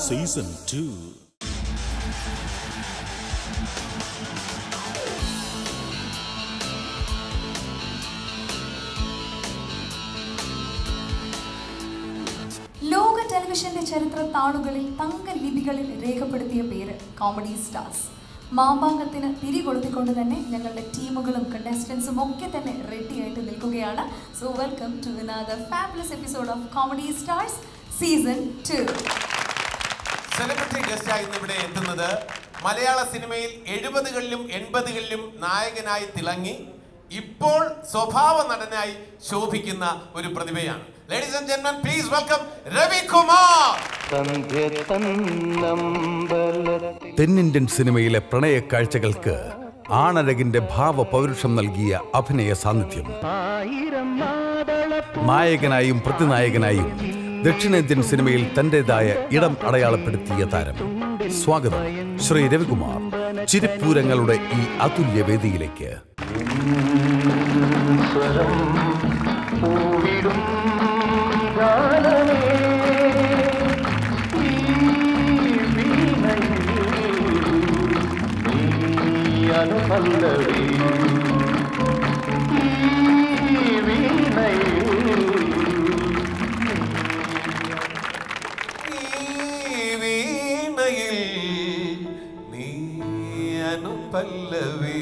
Season two ലോക ടെലിവിഷന്റെ ചരിത്ര താളുകളിൽ തങ്ക ലിപികളിൽ രേഖപ്പെടുത്തിയ പേര് കോമഡി സ്റ്റാർസ് മാമ്പാങ്കത്തിന് തിരികൊളുത്തിക്കൊണ്ട് തന്നെ ഞങ്ങളുടെ ടീമുകളും കണ്ടസ്റ്റൻസും ഒക്കെ തന്നെ റെഡി ആയിട്ട് നിൽക്കുകയാണ് so welcome to another fabulous episode of comedy stars season two celebrity ഗസ്റ്റായി ഇന്ന് ഇവിടെ എത്തുന്നത് മലയാള സിനിമയിൽ എഴുപതുകളിലും എൺപതുകളിലും നായകനായി തിളങ്ങി ഇപ്പോൾ സ്വഭാവ നടനായി ശോഭിക്കുന്ന ഒരു പ്രതിഭയാണ് ലേഡീസ് ആൻഡ് ജെന്മൻ പ്ലീസ് വെൽക്കം രവികുമാർ സന്ധ്യ തന്നമ്പലത്തിൽ തെന്നിന്ത്യൻ സിനിമയിലെ പ്രണയ കാഴ്ചകൾക്ക് ആണഴകിന്റെ ഭാവ പൗരുഷം നൽകിയ അഭിനയ സാന്നിധ്യം ആയിരം മാതള നായകനായും പ്രതിനായകനായും ദക്ഷിണേന്ത്യൻ സിനിമയിൽ തന്റേതായ ഇടം അടയാളപ്പെടുത്തിയ താരം സ്വാഗതം ശ്രീ രവികുമാർ ചിരിപ്പൂരങ്ങളുടെ ഈ അതുല്യ വേദിയിലേക്ക് സ്വരം പൂവിടും ഗാനമേ ഈ വീണയിൽ നീ അനുപല്ലവി ഈ വീണയിൽ ഈ വീണയിൽ നീ അനുപല്ലവി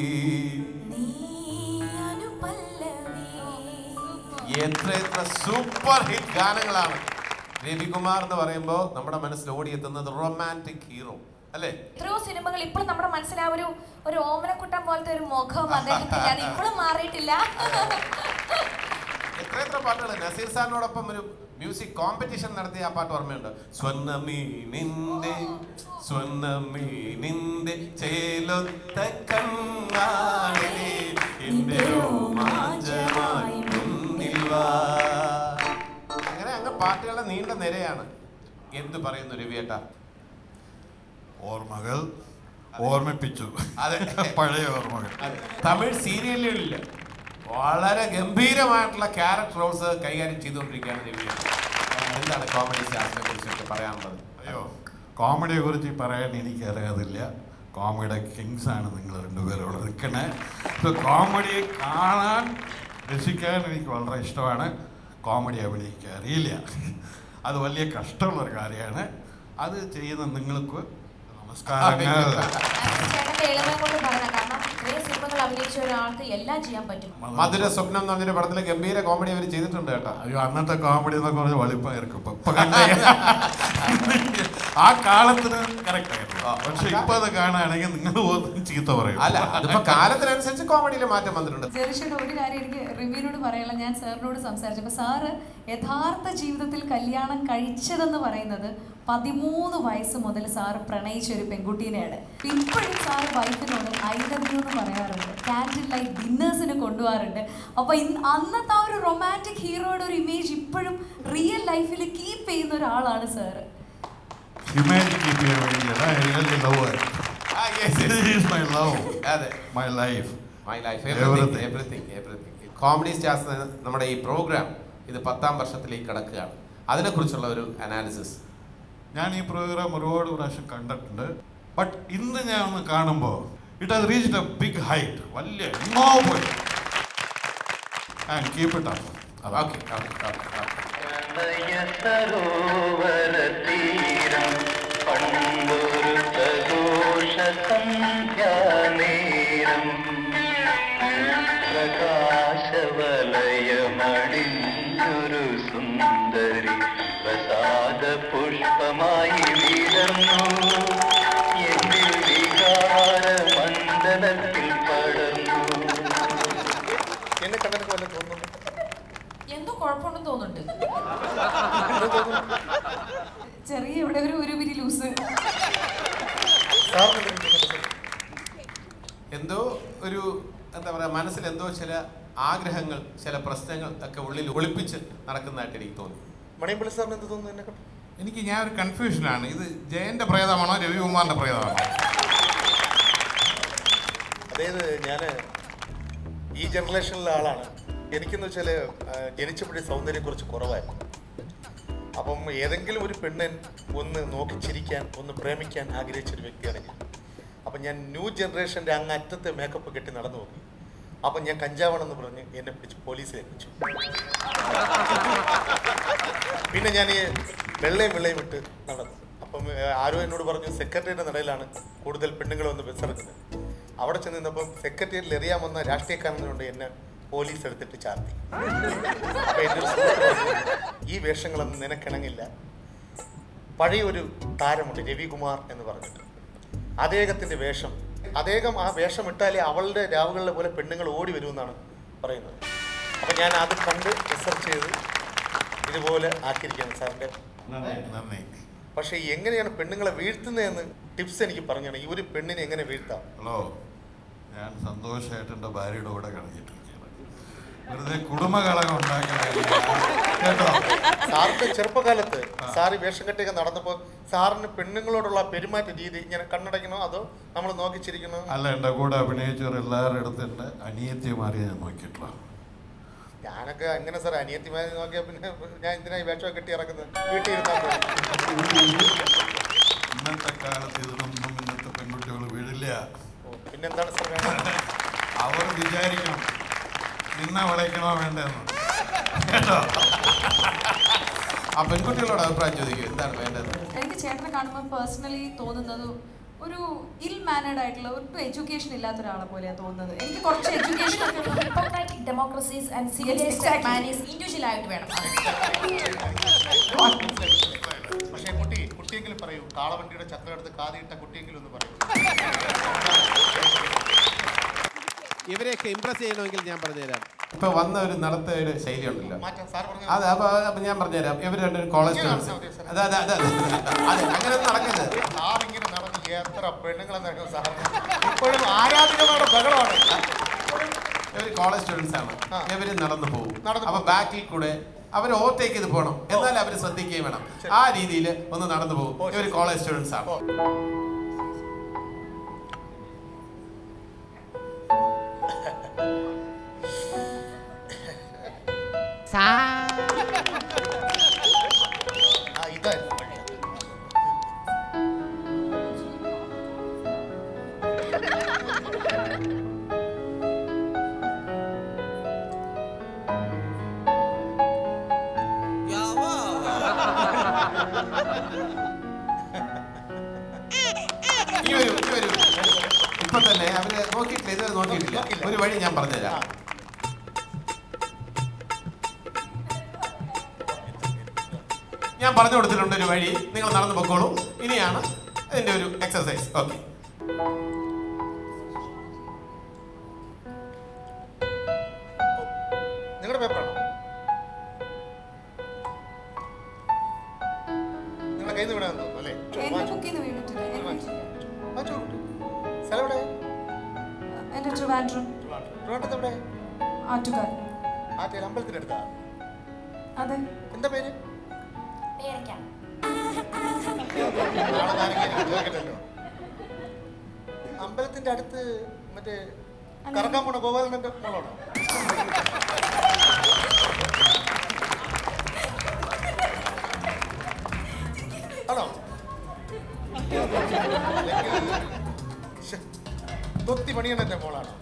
എത്ര എത്ര സൂപ്പർ ഹിറ്റ് ഗാനങ്ങളാണ് രവികുമാർ എന്ന് പറയുമ്പോൾ നമ്മുടെ മനസ്സിൽ ഓടിയെത്തുന്നത് റൊമാൻറ്റിക് ഹീറോ അല്ലേ എത്രയോ സിനിമകൾ ഇപ്പോഴും നമ്മുടെ മനസ്സിൽ ആ ഒരു ഒരു ഓമനക്കുട്ടം പോലത്തെ ഒരു മുഖം അദ്ദേഹത്തിന് അത് ഇപ്പോഴും മാറിയിട്ടില്ല എത്ര എത്ര പാട്ടുകൾ നസീർ സാറിനോടൊപ്പം ഒരു മ്യൂസിക് കോമ്പറ്റീഷൻ നടത്തിയ ആ പാട്ട് ഓർമ്മയുണ്ട് സ്വന്നമീനിന്റെ സ്വന്നമീനിന്റെ ചേലൊത്ത കണ്ണാണേ എന്റെ രോമാഞ്ചമായി മുന്നിൽ വാ അങ്ങനെ അങ്ങ് പാട്ടുകളുടെ നീണ്ട നിരയാണ് എന്ത് പറയുന്നു രവിയേട്ട ഓർമ്മകൾ ഓർമ്മിപ്പിച്ചു അതെ. പഴയ ഓർമ്മകൾ അതെ. തമിഴ് സീരിയലുകളിൽ വളരെ ഗംഭീരമായിട്ടുള്ള ക്യാരക്ടർ റോൾസ് കൈകാര്യം ചെയ്തുകൊണ്ടിരിക്കുകയാണ് രവിയേട്ട എന്താണ് കോമഡി സ്റ്റാർസിനെ കുറിച്ചൊക്കെ പറയാനുള്ളത് അയ്യോ കോമഡിയെ കുറിച്ച് പറയാൻ എനിക്ക് അറിയാതില്ല കോമഡിയുടെ കിങ്സ് ആണ് നിങ്ങൾ രണ്ടുപേരും ഇവിടെ നിൽക്കണേ കോമഡിയെ കാണാൻ രസിക്കാൻ എനിക്ക് വളരെ ഇഷ്ടമാണ് കോമഡി അഭിനയിക്കാൻ അറിയില്ല അത് വലിയ കഷ്ടമുള്ളൊരു കാര്യമാണ് അത് ചെയ്യുന്ന നിങ്ങൾക്ക് നമസ്കാരങ്ങൾ ചേട്ടന്റെ എളിമ കൊണ്ട് പറയാം കാരണം ഇത്രയും സിനിമകൾ അഭിനയിച്ച ഒരാൾക്ക് എല്ലാം ചെയ്യാൻ പറ്റും മധുര സ്വപ്നം എന്ന് പറഞ്ഞൊരു പടത്തിലെ ഗംഭീര കോമഡി അവർ ചെയ്തിട്ടുണ്ട് കേട്ടോ അയ്യോ അന്നത്തെ കോമഡി എന്നൊക്കെ പറഞ്ഞ് വളിപ്പായിരിക്കും ഇപ്പൊ ഇപ്പൊ കണ്ട ആ കാലത്തിന് കറക്റ്റ് ആയിരുന്നു പക്ഷെ ഇപ്പൊ അത് കാണുകയാണെങ്കിൽ നിങ്ങൾ പോലും ചീത്ത പറയും അല്ല അതിപ്പോ കാലത്തിനനുസരിച്ച് കോമഡിയിൽ മാറ്റം വന്നിട്ടുണ്ട് ജെറിഷയുടെ ഒരു കാര്യം എനിക്ക് റിവ്യൂനോട് പറയാനുള്ള ഞാൻ സാറിനോട് സംസാരിച്ചപ്പോൾ സാറ് യഥാർത്ഥ ജീവിതത്തിൽ കല്യാണം കഴിച്ചതെന്ന് പറയുന്നത് പതിമൂന്ന് വയസ്സ് മുതൽ സാറ് പ്രണയിച്ച ഒരു പെൺകുട്ടീനെയാണ് ഇപ്പോഴും സാറ് വൈഫിനോട് ഐ ലവ് യു എന്ന് പറയാറുണ്ട് കാൻഡിൽ ലൈറ്റ് ഡിന്നേഴ്സിന് കൊണ്ടുപോകാറുണ്ട് അപ്പോൾ ഇന്ന് അന്നത്തെ ആ ഒരു റൊമാൻറ്റിക് ഹീറോയുടെ ഒരു ഇമേജ് ഇപ്പോഴും റിയൽ ലൈഫിൽ കീപ്പ് ചെയ്യുന്ന ഒരാളാണ് സാറ് ഇമേജ് കീപ്പ് ചെയ്യാൻ വേണ്ടിയല്ല റിയലി ലവ് ആ, yes, yes. Is my love അതെ my life my life Everything. Everything everything comedy stars നമ്മുടെ ഈ പ്രോഗ്രാം ഇത് പത്താം വർഷത്തിലേക്ക് കടക്കുകയാണ് അതിനെക്കുറിച്ചുള്ള ഒരു അനാലിസിസ് ഞാൻ ഈ പ്രോഗ്രാം ഒരുപാട് പ്രാവശ്യം കണ്ടിട്ടുണ്ട് ബട്ട് ഇന്ന് ഞാൻ ഒന്ന് കാണുമ്പോൾ it has reached a big height വലിയ എങ്ങോ പോയി and keep it up okay okay okay പ്രണയ സരോവര തീരം പണ്ടൊരു പ്രദോഷ സന്ധ്യാനേരം പ്രകാശവലയമടിഞ്ഞൊരു സുന്ദരി പ്രസാദ പുഷ്പമായി വിടർന്നു എന്നിൽ വികാര മണ്ഡലത്തിൽ പടർന്നു എന്തോ കുഴപ്പമുണ്ടെന്ന് തോന്നുന്നുണ്ട് ചെറിയ ഇവിടെ ഒരു ഒരു പിരി ലൂസ് എന്തോ ഒരു എന്താ പറയാ മനസ്സിൽ എന്തോ ചില ആഗ്രഹങ്ങൾ ചില പ്രശ്നങ്ങൾ ഒക്കെ ഉള്ളിൽ ഒളിപ്പിച്ച് നടക്കുന്നതായിട്ട് എനിക്ക് തോന്നി മണിയമ്പള്ളി സാറിന് എന്ത് തോന്നുന്നു എന്നെ കണ്ടു എനിക്ക് ഞാൻ ഒരു കൺഫ്യൂഷനാണ് ഇത് ജയന്റെ പ്രേതമാണോ രവികുമാറിന്റെ പ്രേതമാണോ അതായത് ഞാൻ ഈ ജനറേഷനിലെ ആളാണ് എനിക്കെന്ന് വെച്ചാൽ ജനിച്ചപ്പോഴേ സൗന്ദര്യം കുറച്ച് കുറവായിരുന്നു അപ്പം ഏതെങ്കിലും ഒരു പെണ്ണൻ ഒന്ന് നോക്കി ചിരിക്കാൻ ഒന്ന് പ്രേമിക്കാൻ ആഗ്രഹിച്ചൊരു വ്യക്തിയാണ് ഞാൻ അപ്പം ഞാൻ ന്യൂ ജനറേഷൻ്റെ അങ്ങ് അറ്റത്തെ മേക്കപ്പ് കെട്ടി നടന്നു നോക്കി അപ്പം ഞാൻ കഞ്ചാവാണെന്ന് പറഞ്ഞ് എന്നെ പിടിച്ച് പോലീസിൽ ഏൽപ്പിച്ചു പിന്നെ ഞാൻ ഈ വെള്ളയും വെള്ളയും വിട്ട് നടന്നു അപ്പം ഏ, ആരോ എന്നോട് പറഞ്ഞു സെക്രട്ടറിയുടെ നടയിലാണ് കൂടുതൽ പെണ്ണുങ്ങൾ വന്ന് ബസ്സിറങ്ങുന്നത് അവിടെ ചെന്ന് നിന്നപ്പം സെക്രട്ടറിയിൽ എറിയാൻ വന്ന രാഷ്ട്രീയക്കാരനുകൊണ്ട് എന്നെ പോലീസ് എടുത്തിട്ട് ചാർത്തി അപ്പൊ എൻ്റെ ഒരു സുഹൃത്ത് പറഞ്ഞു, ഈ വേഷങ്ങളൊന്നും നിനക്കിണങ്ങില്ല പഴയ ഒരു താരമുണ്ട് രവികുമാർ എന്ന് പറഞ്ഞിട്ട് അദ്ദേഹത്തിൻ്റെ വേഷം അദ്ദേഹം ആ വേഷം ഇട്ടാലേ അവളുടെ രാവുകളിലെ പോലെ പെണ്ണുങ്ങൾ ഓടി വരുമെന്നാണ് പറയുന്നത് അപ്പം ഞാൻ അത് കണ്ട് റിസർച്ച് ചെയ്ത് ഇതുപോലെ ആക്കിയിരിക്കുകയാണ് സാറിൻ്റെ നന്ദി നന്ദി പക്ഷേ എങ്ങനെയാണ് പെണ്ണുങ്ങളെ വീഴ്ത്തുന്നതെന്ന് ടിപ്സ് എനിക്ക് പറഞ്ഞു ഈ ഒരു പെണ്ണിനെ എങ്ങനെ വീഴ്ത്താം ഹലോ ഞാൻ സന്തോഷമായിട്ട് ഭാര്യയുടെ കൂടെ കളഞ്ഞിട്ടിരിക്കുകയാണ് വെറുതെ കുടുംബകലകം ഉണ്ടാക്കി കേട്ടോ സാറിന്റെ ചെറുപ്പകാലത്ത് സാർ ഈ വേഷം കെട്ടിയൊക്കെ നടന്നപ്പോൾ സാറിന് പെണ്ണുങ്ങളോടുള്ള പെരുമാറ്റ രീതി ഇങ്ങനെ കണ്ണടയ്ക്കണോ അതോ നമ്മൾ നോക്കിച്ചിരിക്കണോ അല്ല എൻ്റെ കൂടെ അഭിനയിച്ചവർ എല്ലാവരുടെ അടുത്ത് എൻ്റെ അനിയത്തിമാരെ ഞാൻ നോക്കിയിട്ടുള്ള ഞാനൊക്കെ അങ്ങനെ സാർ അനിയത്തിമാരെ നോക്കിയാൽ പിന്നെ ഞാൻ എന്തിനാ ഈ വേഷം കെട്ടി ഇറക്കുന്നത് വീട്ടിൽ ഇരുന്നാൽ പോരെ. ഇന്നത്തെ കാലത്ത് ഇതിനൊന്നും ഇന്നത്തെ പെൺകുട്ടികൾ വീഴില്ല ഓ, പിന്നെന്താണ് സാർ വേണ്ടത് അവർ വിചാരിക്കണം നിന്നെ വിളയ്ക്കണോ വേണ്ടെന്ന് കേട്ടോ ആ പെൺകുട്ടികളോട് അഭിപ്രായം ചോദിക്കും എന്താണ് വേണ്ടത് എനിക്ക് ചേട്ടനെ കാണുമ്പോൾ പേഴ്സണലി തോന്നുന്നത് ഒരു ഇൽ മാനേഡ് ആയിട്ടുള്ള ഒട്ടും എഡ്യൂക്കേഷൻ ഇല്ലാത്ത ഒരാളെ പോലെയാണ് തോന്നുന്നത് എനിക്ക് കുറച്ച് എഡ്യൂക്കേഷൻ ഒക്കെ ഉള്ള hippocratic democracies and Yes, civilised exactly. Manners individual ആയിട്ട് വേണം പക്ഷേ കുട്ടി കുട്ടിയെങ്കിലും പറയൂ കാളവണ്ടിയുടെ ചക്രം എടുത്ത് കാതിയിട്ട കുട്ടിയെങ്കിലും ഒന്ന് പറയൂ ഇവരെയൊക്കെ ഇംപ്രസ് ചെയ്യണമെങ്കിൽ ഞാൻ പറഞ്ഞുതരാം ഇപ്പൊ വന്ന ഒരു നടത്തയുടെ ശൈലി ഉണ്ടല്ലോ മാറ്റാം സാർ പറഞ്ഞു അതെ അപ്പൊ അപ്പൊ ഞാൻ പറഞ്ഞുതരാം ഇവർ രണ്ടും കോളേജ് ഇങ്ങനെ സ്റ്റുഡൻസ് നടന്നാ മതി, അതെ അതെ അതെ അതെ അങ്ങനെ നടക്കരുത് സാർ ഇങ്ങനെ നടന്ന് എത്ര പെണ്ണുങ്ങളെന്നറിയോ സാർ ഇപ്പോഴും ആരാധികമാരുടെ ബഹളമാണ് ഇവർ കോളേജ് സ്റ്റുഡൻസ് ആണ് ആ. ഇവര് നടന്നു പോകും നടന്നു അപ്പൊ ബാക്കിൽ കൂടെ അവർ ഓവർടേക്ക് ചെയ്ത് പോകണം എന്നാൽ അവർ ശ്രദ്ധിക്കുകയും വേണം ആ രീതിയിൽ ഒന്ന് നടന്നു പോകും ഓ, ഇവർ ശരി. കോളേജ് സ്റ്റുഡൻസ് ആണ് ഓ. ആ ഇതായിരുന്നു വഴി. ഈ വരൂ ഈ വരൂ ഇപ്പൊ തന്നെ അവര് നോക്കിയിട്ടില്ല ഇതുവരെ നോക്കിയിട്ടില്ല നോക്കിയില്ല. ഒരു വഴി ഞാൻ പറഞ്ഞുതരാം ആ. ഞാൻ പറഞ്ഞു കൊടുത്തിട്ടുണ്ട് ഒരു വഴി നിങ്ങൾ നടന്നു പൊക്കോളൂ ഇനിയാണ് ഇതിന്റെ ഒരു എക്സസൈസ് ഓക്കെ നിങ്ങളുടെ പേപ്പറാണോ നിങ്ങളുടെ കയ്യിൽ നിന്ന് വിടാൻ തോന്നുന്നു അല്ലേ എന്റെ ബുക്കിൽ നിന്ന് വീണിട്ടില്ല എനിക്ക് വാങ്ങിച്ചോ കുട്ടി. സ്ഥലം എവിടെ എന്റെ ട്രിവാൻഡ്രം ട്രിവാൻഡ്രത്ത് എവിടെ ആറ്റുകാൽ ആറ്റയിൽ അമ്പലത്തിനടുത്താ അതെ എന്താ പേര് പേരയ്ക്കാം നാളെ ഞാനിങ്ങനെ ചോദിക്കട്ടല്ലോ അമ്പലത്തിന്റെ അടുത്ത് മറ്റേ കറക്കാൻ പോണ ഗോപാലന്റെ മോളാണോ ആണോ ശ്ശെ, തൊത്തി മണിയണ്ണന്റെ മോളാണോ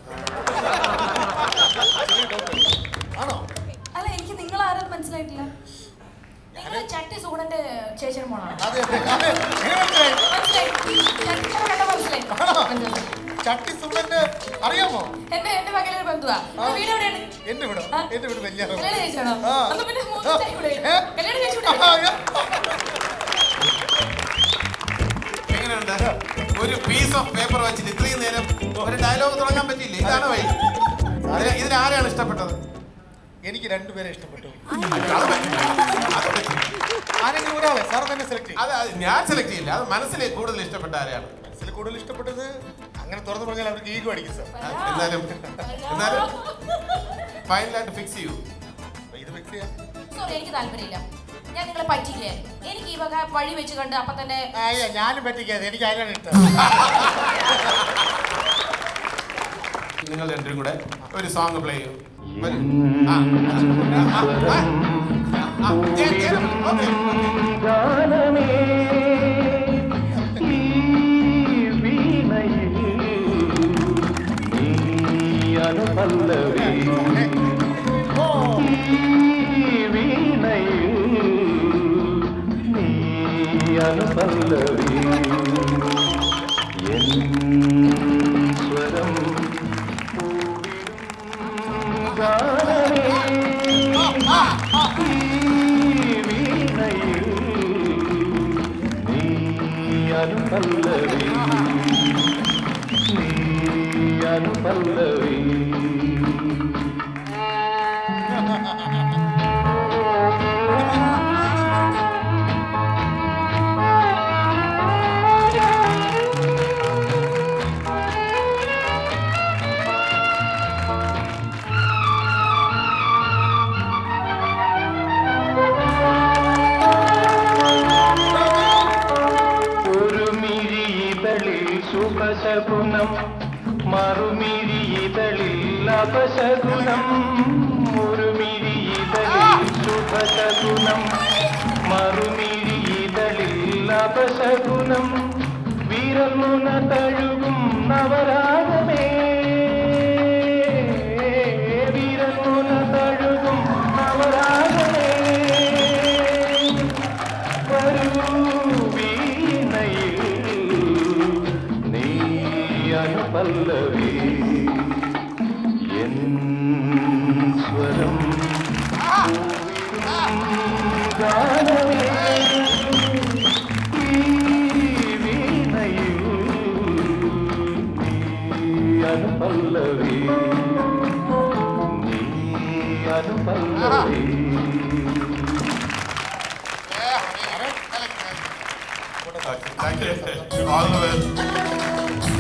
ചെറിയ doubt ഉണ്ട്. ആണോ അല്ല എനിക്ക് നിങ്ങൾ ആരും മനസ്സിലായിട്ടില്ല നിങ്ങൾ ചട്ടി സൂടന്റെ ചേച്ചിയുടെ മോളാണ് അതെ അതെ അതെ എങ്ങനെ മനസ്സിലായി? മനസ്സിലായി ചട്ടി സൂടൻ കണ്ടാ മനസ്സിലായി ആണോ മനസ്സിലായി. ചട്ടി സുള്ളന്റെ അറിയാമോ എന്റെ എന്റെ മകളൊരു ബന്ധുവാ ആ. വീട് എവിടെയാണ് എന്റെ വീട് ആ. എന്റെ വീട് വലിയ കല്യാണം കഴിച്ചാണോ ആ. അന്ന് പിന്നെ മൂന്ന് ചായ കൂടെ ഏ? കല്യാണം കഴിച്ചു ആ, ആ. എങ്ങനെയുണ്ട് ഒരു പീസ് ഓഫ് പേപ്പർ വെച്ചിട്ട് ഇത്രയും നേരം ഒരു ഡയലോഗ് തുടങ്ങാൻ പറ്റിയില്ലേ ഇതാണ് വഴി ഇതിന് ഇതിന് ആരെയാണ് ഇഷ്ടപ്പെട്ടത് എനിക്ക് രണ്ടുപേരെ ഇഷ്ടപ്പെട്ടു അത് പറ്റില്ല. അത് പറ്റില്ല. ആരെങ്കിലും ഒരാളെ സാർ തന്നെ സെലക്ട് ചെയ്യും അത് അത് ഞാൻ സെലക്ട് ചെയ്യില്ല അത് മനസ്സിൽ കൂടുതൽ ഇഷ്ടപ്പെട്ട ആരെയാണ് മനസ്സിൽ കൂടുതൽ ഇഷ്ടപ്പെട്ടത് അങ്ങനെ തുറന്നു പറഞ്ഞാൽ അവർക്ക് ഈഗോ അടിക്കും സാർ ആ, എന്നാലും എന്നാലും ഫൈനലായിട്ട് ഫിക്സ് ചെയ്യൂ അപ്പൊ ഇത് ഫിക്സ് ചെയ്യാം സോറി എനിക്ക് താല്പര്യമില്ല ഞാൻ നിങ്ങളെ പറ്റില്ലേ എനിക്ക് ഈ വക വഴി വെച്ച് കണ്ട് അപ്പൊ തന്നെ ആ, അയ്യ, ഞാനും പറ്റിക്കാതെ എനിക്ക് ആരാണ് ഇഷ്ടം നിങ്ങൾ രണ്ടും കൂടെ ഒരു സോങ് പ്ലേ ചെയ്യൂ വരൂ. ആ, ആ, ആ, ആ. ഗാനമേ ഈ വീണയിൽ നീ അനുപല്ലവി ഈ വീണയിൽ നീ അനുപല്ലവി എൻ സ്വരം ഗാനമേ ഈ വീണയിൽ നീ അനുപല്ലവി നീ അനുപല്ലവി ഒരു മിഴിയിതളിൽ ശുഭശകുനം മറുമിഴിയിതളിൽ അപശകുനം ഒരു മിഴിയിതളിൽ ശുഭശകുനം മറുമിഴിയിതളിൽ അപശകുനം വിരൽമുന തഴുകും നവരാഗമേ വിരൽമുന തഴുകും നവരാഗമേ വീണയിൽ നീ അനുപല്ലവി എൻ സ്വരം ഗാനമേ ഈ വീണയിൽ നീ അനുപല്ലവി നീ അനുപല്ലവി Thank you. All the best.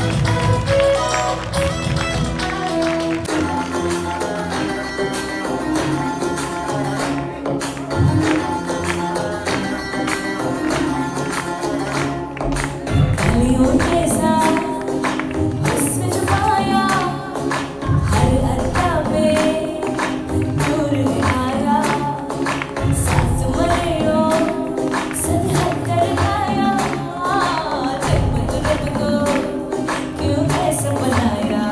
कलियों के साथ इसमें छुपाया हर अड्डा पे दूर है आया साथ मरे हो सद हद कर गाया जब को जब को क्यों ऐसा बनाया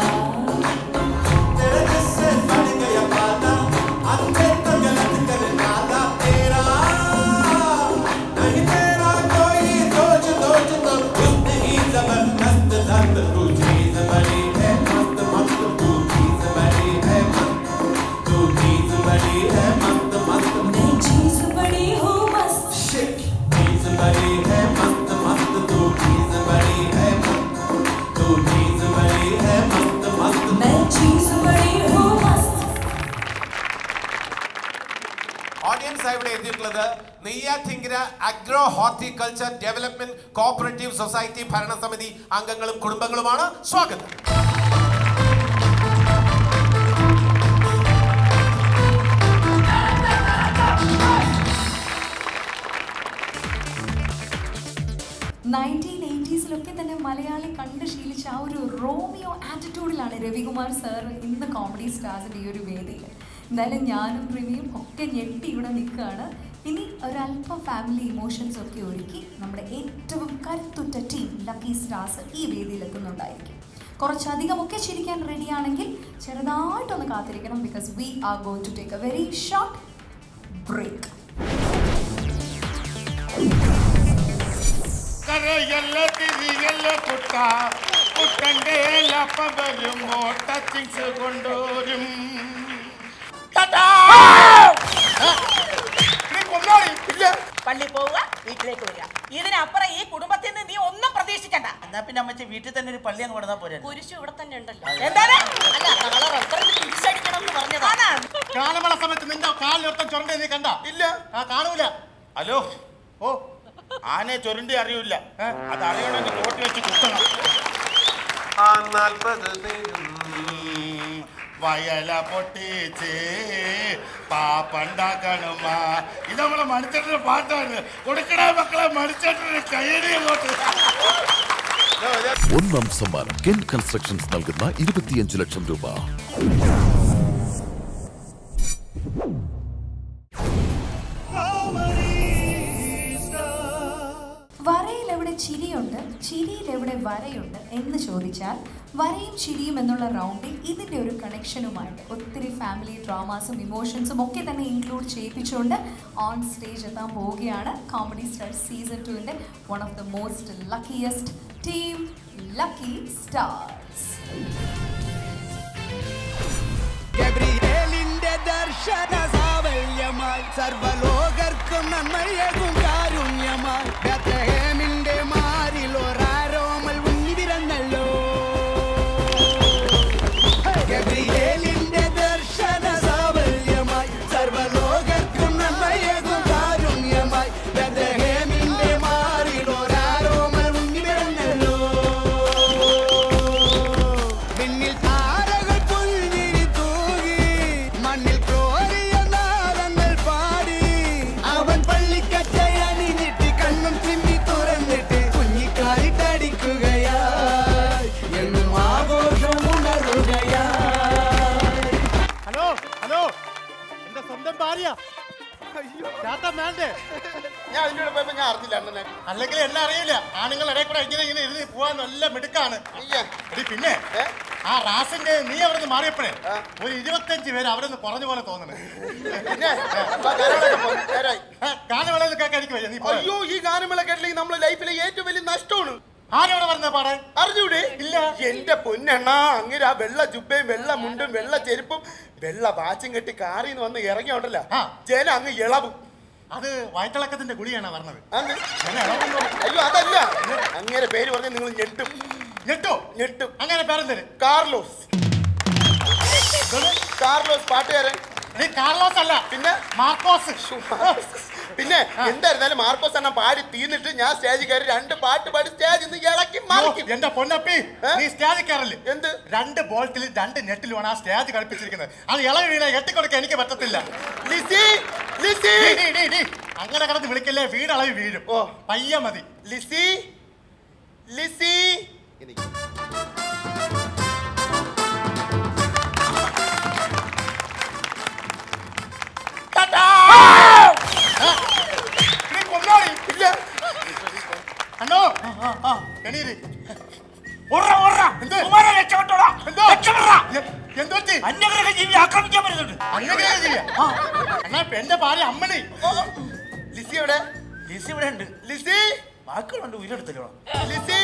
मैं चीज बड़ी हूँ मस्त मैं चीज बड़ी हूँ मस्त ഓഡിയൻസ് ഇവിടെ എത്തിയിട്ടുള്ളത് Neyyattinkara agro horticulture development cooperative society ഭരണസമിതി അംഗങ്ങളും കുടുംബങ്ങളുമാണ് സ്വാഗതം നയൻറ്റീൻ എയ്റ്റീസിലൊക്കെ തന്നെ മലയാളി കണ്ട് ശീലിച്ച ആ ഒരു റോമിയോ ആറ്റിറ്റ്യൂഡിലാണ് രവികുമാർ സാർ ഇന്ന് കോമഡി സ്റ്റാർസിൻ്റെ ഈ ഒരു വേദിയിൽ എന്തായാലും ഞാനും റിമിയും ഒക്കെ ഞെട്ടി ഇവിടെ നിൽക്കുകയാണ് ഇനി ഒരല്പം ഫാമിലി ഇമോഷൻസ് ഒക്കെ ഒരുക്കി നമ്മുടെ ഏറ്റവും കരുത്തുറ്റ ടീം ലക്കി സ്റ്റാർസ് ഈ വേദിയിൽ എത്തുന്നുണ്ടായിരിക്കും കുറച്ചധികമൊക്കെ ചിരിക്കാൻ റെഡിയാണെങ്കിൽ ചെറുതായിട്ടൊന്ന് കാത്തിരിക്കണം because we are going to take a very short break കരയല്ല തിരിയല്ല കുട്ട കുട്ടൻ്റെ ലപ്പം വരുമോ ടച്ചിങ്സ് കൊണ്ടുവരും പള്ളി പോവുക വീട്ടിലേക്ക് വരിക ഇതിനപ്പുറം ഈ കുടുംബത്തിൽ നിന്ന് നീ ഒന്നും പ്രതീക്ഷിക്കണ്ട എന്നാ പിന്നെ അമ്മച്ചി വീട്ടിൽ തന്നെ ഒരു പള്ളി അങ്ങ് കൊടുത്താൽ പോരെ കുരിശു ഇവിടെ തന്നെ ഉണ്ടല്ലോ എന്താണ് അല്ല നാളെ റബ്ബറിന് തിരിച്ചടിക്കണം എന്ന് പറഞ്ഞതാണ് കാലമള സമയത്ത് നിന്റെ കാലിലൊട്ടം ചുരണ്ട നീ കണ്ട ഇല്ല ആ കാണൂല ഹലോ ഓ ആനെ ചുരണ്ടി അറിയൂല ഏ? അത് അറിയണമെങ്കിൽ തോട്ടി വെച്ച് കുത്തണം ഉം, വയല പൊട്ടിച്ച് പാപ്പണ്ടാക്കണമ്മ ഇത് നമ്മളെ മണിച്ചേട്ടന്റെ പാട്ടാണ് കൊടുക്കണ മക്കളെ മണിച്ചേട്ടന്റെ കൈയടി അങ്ങോട്ട് ഒന്നാം സമ്മാനം കെൻ കൺസ്ട്രക്ഷൻസ് നൽകുന്ന ഇരുപത്തിയഞ്ച് ലക്ഷം രൂപ ആ ചിരിയുണ്ട് ചിരിയിൽ എവിടെ വരയുണ്ട് എന്ന് ചോദിച്ചാൽ വരയും ചിരിയും എന്നുള്ള റൗണ്ടിൽ ഇതിൻ്റെ ഒരു കണക്ഷനുമായിട്ട് ഒത്തിരി ഫാമിലി ഡ്രാമാസും ഇമോഷൻസും ഒക്കെ തന്നെ ഇൻക്ലൂഡ് ചെയ്യിപ്പിച്ചുകൊണ്ട് ഓൺ സ്റ്റേജ് എത്താൻ പോവുകയാണ് കോമഡി സ്റ്റാർ സീസൺ ടുവിൻ്റെ one of the most luckiest team lucky stars ഗബ്രിയേലിന്റെ ദർശന സാവല്യമായി സർവലോകർക്കും നന്മയേകും കാരുണ്യമായി ബത്ലഹേമിന്റെ മാറിൽ ഒരാരോമൽ ഉണ്ണി പിറന്നല്ലോ ഗബ്രിയേലിന്റെ ദർശന സാവല്യമായി സർവലോകർക്കും നന്മയേകും കാരുണ്യമായി ബത്ലഹേമിന്റെ മാറിൽ ഒരാരോമൽ ഉണ്ണി പിറന്നല്ലോ പിന്നിൽ താരകൾ പുൽവിരി തൂകി മണ്ണിൽ കോരിയ നാളങ്ങൾ പാടി അവൻ പള്ളിക്കച്ചയണിഞ്ഞിട്ട് കണ്ണും ചിമ്മി തുറന്നിട്ട് കുഞ്ഞിക്കാലിട്ടടിക്കുകയായി എന്നും ആഘോഷം ഉണരുകയായി ഹലോ ഹലോ എന്റെ സ്വന്തം ഭാര്യ ചാത്തൻ വേണ്ടേ ഞാൻ അതിൻ്റെ കൂടെ പോയപ്പോ ഞാൻ അറിഞ്ഞില്ല അണ്ണനെ അല്ലെങ്കിൽ എല്ലാം അറിയില്ല ആണുങ്ങൾ ഇടയിൽ കൂടെ ഇങ്ങനെ ഇങ്ങനെ ഇരുന്ന് പോവാൻ നല്ല മിടുക്കാണ് എടി പിന്നെ ആ റാസിന്റെ നീ അവിടെ നിന്ന് മാറിയപ്പോഴേ ഒരു ഇരുപത്തഞ്ച് പേര് അവിടെ നിന്ന് കുറഞ്ഞ പോലെ തോന്നുന്നു പിന്നെ വാ, ഗാനമേളയൊക്കെ പോ, നേരായി. ഗാനമേള കേൾക്കാൻ എനിക്ക് വയ്യ നീ പോ. അയ്യോ ഈ ഗാനമേള കേട്ടില്ലെങ്കിൽ നമ്മുടെ ലൈഫിലെ ഏറ്റവും വലിയ നഷ്ടമാണ് ആരോടെ പറഞ്ഞ പാടാൻ അറിഞ്ഞൂടെ ഇല്ല എന്റെ പൊന്നെണ്ണ അങ്ങനെ ആ വെള്ള ജുബയും വെള്ള മുണ്ടും വെള്ള ചെരുപ്പും വെള്ള വാച്ചും കെട്ടി കാറിൽ നിന്ന് വന്ന് ഇറങ്ങിയോണ്ടല്ലോ ജന അങ്ങ് ഇളവും അത് വയറ്റിളക്കത്തിന്റെ ഗുളിയാണ് പറഞ്ഞത് അന്ന് അയ്യോ അതല്ല അങ്ങനെ പേര് പറഞ്ഞ് നിങ്ങൾ ഞെട്ടും ഞെട്ടോ ഞെട്ടും അങ്ങനെ പേരെന്തര് കാർലോസ് കാർലോസ് പാട്ടുകാരൻ നീ കാർലോസ് അല്ല പിന്നെ മാർക്കോസ് പിന്നെ എന്തായിരുന്നാലും മാർക്കോസ് എണ്ണം പാടി തീർന്നിട്ട് ഞാൻ സ്റ്റേജിൽ കയറി രണ്ട് പാട്ട് പാടി സ്റ്റേജിൽ നിന്ന് ഇളക്കി മറിക്കും എന്റെ പൊന്നപ്പി നീ സ്റ്റേജിൽ കയറല്ലേ എന്ത് രണ്ട് ബോൾട്ടിൽ രണ്ട് നെറ്റിലുമാണ് ആ സ്റ്റേജ് കളിപ്പിച്ചിരിക്കുന്നത് അത് ഇളവ് വീണ എട്ടിക്കൊടുക്കാൻ എനിക്ക് പറ്റത്തില്ല ലിസി ലിസി ഡീ, ഡീ, ഡീ, ഡീ. അങ്ങനെ കിടന്ന് വിളിക്കല്ലേ വീട് അളവ് വീഴും ഓ പയ്യ മതി ലിസി ലിസി നീ കൊന്നോളി ഇല്ല അണ്ണോ എണീര് ഓടാ, ഓടാ. കുമാരൻ രക്ഷപ്പെട്ടോടാ. രക്ഷപ്പെടടാ. എന്തുപറ്റി അന്യഗ്രഹ ജീവി ആക്രമിക്കാൻ വരുന്നുണ്ട് അങ്ങനെ ചെയ്യാ അണ്ണാ എന്റെ ഭാര്യ അമ്മണി ലിസി എവിടെ ലിസി ഇവിടെ ഉണ്ട് ലിസി ബാക്കിയുണ്ട് ഉയരെടുത്തല്ലോ ലിസി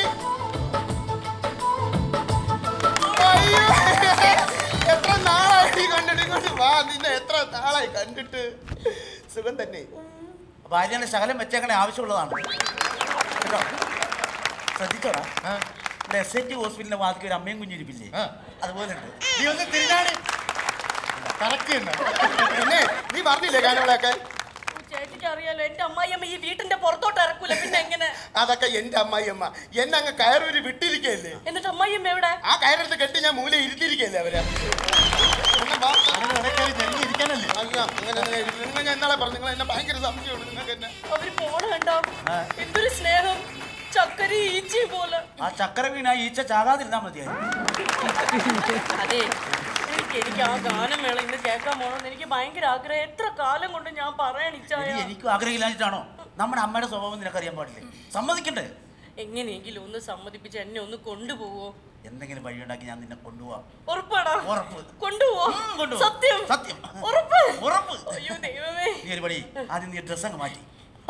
അയ്യോ എത്ര നാളായി നീ കണ്ടിട്ട് ഇങ്ങോട്ട് വാ നിന്നെ എത്ര നാളായി കണ്ടിട്ട് സുഖം തന്നെ ഭാര്യയുടെ ശകലം വെച്ചേക്കണേ ആവശ്യമുള്ളതാണ് കേട്ടോ ശ്രദ്ധിച്ചോടാ ഇവിടെ എസ് എൻ ടി ഹോസ്പിറ്റലിന്റെ വാതിക്ക് ഒരു അമ്മയും കുഞ്ഞിരിപ്പില്ലേ അതുപോലെ ഉണ്ട് നീ ഒന്ന് തിരിഞ്ഞാടി കറക്റ്റ് പിന്നെ നീ പറഞ്ഞില്ലേ ഗാനങ്ങളൊക്കെ ചേച്ചിക്ക് അറിയാലോ എന്റെ അമ്മായിയമ്മ ഈ വീട്ടിന്റെ പുറത്തോട്ട് ഇറക്കൂല പിന്നെ എങ്ങനെ അതൊക്കെ എന്റെ അമ്മായിയമ്മ എന്നെ അങ്ങ് കയറൂരി വിട്ടിരിക്കല്ലേ എന്നിട്ട് അമ്മായിയമ്മ എവിടെ ആ കയറെടുത്ത് കെട്ടി ഞാൻ മൂല ഇരുത്തിരിക്കല്ലേ അവരെ പിന്നെ വാ. ഇരിക്കാനല്ലേ അല്ല അങ്ങനെ അങ്ങനെ ഇരി- നിങ്ങൾ ഞാൻ എന്നാളെ പറഞ്ഞു നിങ്ങൾ എന്നെ ഭയങ്കര സംശയമാണ് നിങ്ങൾക്ക് എന്നെ അവര് പോണ കണ്ടോ എന്തൊരു സ്നേഹം ചക്കര ഈച്ചി പോലെ ആ ചക്കര വീണ ഈച്ച ചാകാതിരുന്നാ മതിയായിരുന്നു അതെ എനിക്ക് എനിക്ക് ആ ഗാനമേള ഇന്ന് കേൾക്കാൻ പോകണമെന്ന് എനിക്ക് ഭയങ്കര ആഗ്രഹം എത്ര കാലം കൊണ്ട് ഞാൻ പറയണിച്ചായ എടി, എനിക്കും ആഗ്രഹമില്ലാഞ്ഞിട്ടാണോ നമ്മുടെ അമ്മയുടെ സ്വഭാവം നിനക്കറിയാൻ പാടില്ലേ സമ്മതിക്കണ്ടേ എങ്ങനെയെങ്കിലും ഒന്ന് സമ്മതിപ്പിച്ച് എന്നെ ഒന്ന് കൊണ്ടുപോവോ എന്തെങ്കിലും വഴിയുണ്ടാക്കി ഞാൻ നിന്നെ കൊണ്ടുപോവാം ഉറപ്പാടാ ഉറപ്പ് കൊണ്ടുപോവോ കൊണ്ടുപോവാം. സത്യം സത്യം ഉറപ്പ് ഉറപ്പ് അയ്യോ ദൈവമേ നീ ഒരു പടി ആദ്യം നീ ഡ്രസ് അങ്ങ് മാറ്റി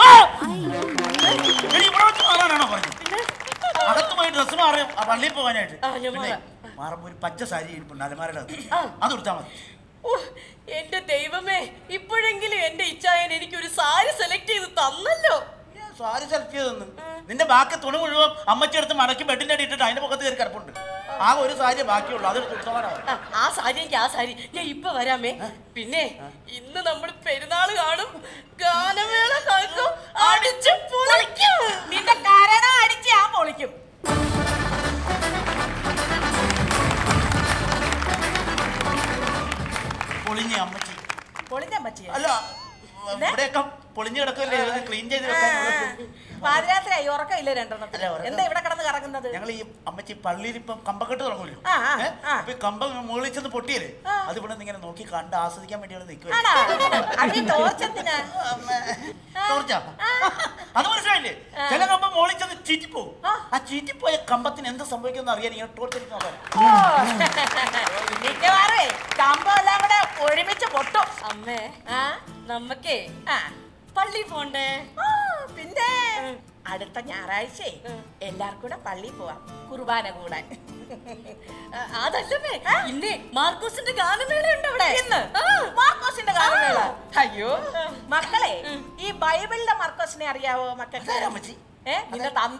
എടി, ഇവിടെ വെച്ച് മാറാനാണോ പറഞ്ഞത് അകത്ത് പോയി ഡ്രസ് മാറും ആ പള്ളിയിൽ പോകാനായിട്ട് ആ, ഞാൻ പിന്നെ മാറാം. മാറുമ്പോ ഒരു പച്ച സാരി ഇരിപ്പുണ്ട് അലമാരയുടെ അകത്ത്. അത് കൊടുത്താൽ മതി ഓ, എന്റെ ദൈവമേ ഇപ്പോഴെങ്കിലും എന്റെ ഇച്ഛായൻ എനിക്ക് ഒരു സാരി സെലക്ട് ചെയ്ത് തന്നല്ലോ സാരി സെലക്ട് ചെയ്തെന്ന് നിന്റെ ബാക്കി തുണി മുഴുവൻ അമ്മച്ചി എടുത്ത് മടക്കി ബെഡിന്റെ അടി ഇട്ടിട്ട് അതിന്റെ മുഖത്ത് കയറി കിടപ്പുണ്ട് ആ ഒരു സാരി ബാക്കിയുള്ളൂ അത് കൊടുത്തോളാം ആ, ആ സാരി എനിക്ക് ആ സാരി ഞാൻ ഇപ്പൊ വരാമേ പിന്നെ ഇന്ന് നമ്മൾ പെരുന്നാൾ കാണും ഗാനമേള കേൾക്കും അടിച്ചു പൊളിക്കും നിന്റെ കരണ അടിച്ച് ഞാൻ പൊളിക്കും പൊളിഞ്ഞ അമ്മച്ചി പൊളിഞ്ഞാൻ പറ്റിയ അല്ല ഇവിടെയൊക്കെ പൊളിഞ്ഞു കിടക്കല്ലേ ക്ലീൻ ചെയ്ത് വെക്കാൻ പാതിരാത്രിയായി ഉറക്കമില്ല രണ്ടെണ്ണത്തിന് എന്താ ഇവിടെ കിടന്ന് കറങ്ങുന്നത് ഞങ്ങൾ ഈ അമ്മച്ചി പള്ളിയിൽ ഇപ്പം കമ്പക്കെട്ട് തുടങ്ങുമല്ലോ ആ, ആ, ഏ? ആ. അപ്പൊ ഈ കമ്പം മുകളിൽ ചെന്ന് പൊട്ടിയല്ലേ അത് ഇവിടെ നിന്ന് ഇങ്ങനെ നോക്കി കണ്ട് ആസ്വദിക്കാൻ വേണ്ടി അവിടെ നിൽക്കുക ആണോ അത് ഈ ടോർച്ചെന്തിനാ അത് മനസ്സിലായില്ലേ ചില കമ്പം മുകളിൽ ചെന്ന് ചീറ്റിപ്പോവും ആ ചീറ്റിപ്പോയ കമ്പത്തിന് എന്ത് സംഭവിക്കുമെന്ന് അറിയാൻ ഇങ്ങനെ ടോർച്ചടിച്ച് നോക്കാൻ ഓ, മിക്കവാറുമേ കമ്പം എല്ലാം കൂടെ ഒരുമിച്ച് പൊട്ടും അമ്മേ ആ നമ്മക്കേ ആ പള്ളി പോണ്ടേ ആ, പിന്നെ അടുത്ത ഞായറാഴ്ച എല്ലാവർക്കും കൂടെ പള്ളിയിൽ പോവാം കുർബാന കൂടാൻ ആ, അതല്ലമ്മേ ഇന്നേ മാർക്കോസിന്റെ ഗാനമേള ഉണ്ട് അവിടെ ഇന്ന് മാർക്കോസിന്റെ ഗാനമേള അയ്യോ മക്കളെ ഈ ബൈബിളിലെ മാർക്കോസിനെ അറിയാവോ മക്കൾക്ക് ഏ നിന്റെ തന്ത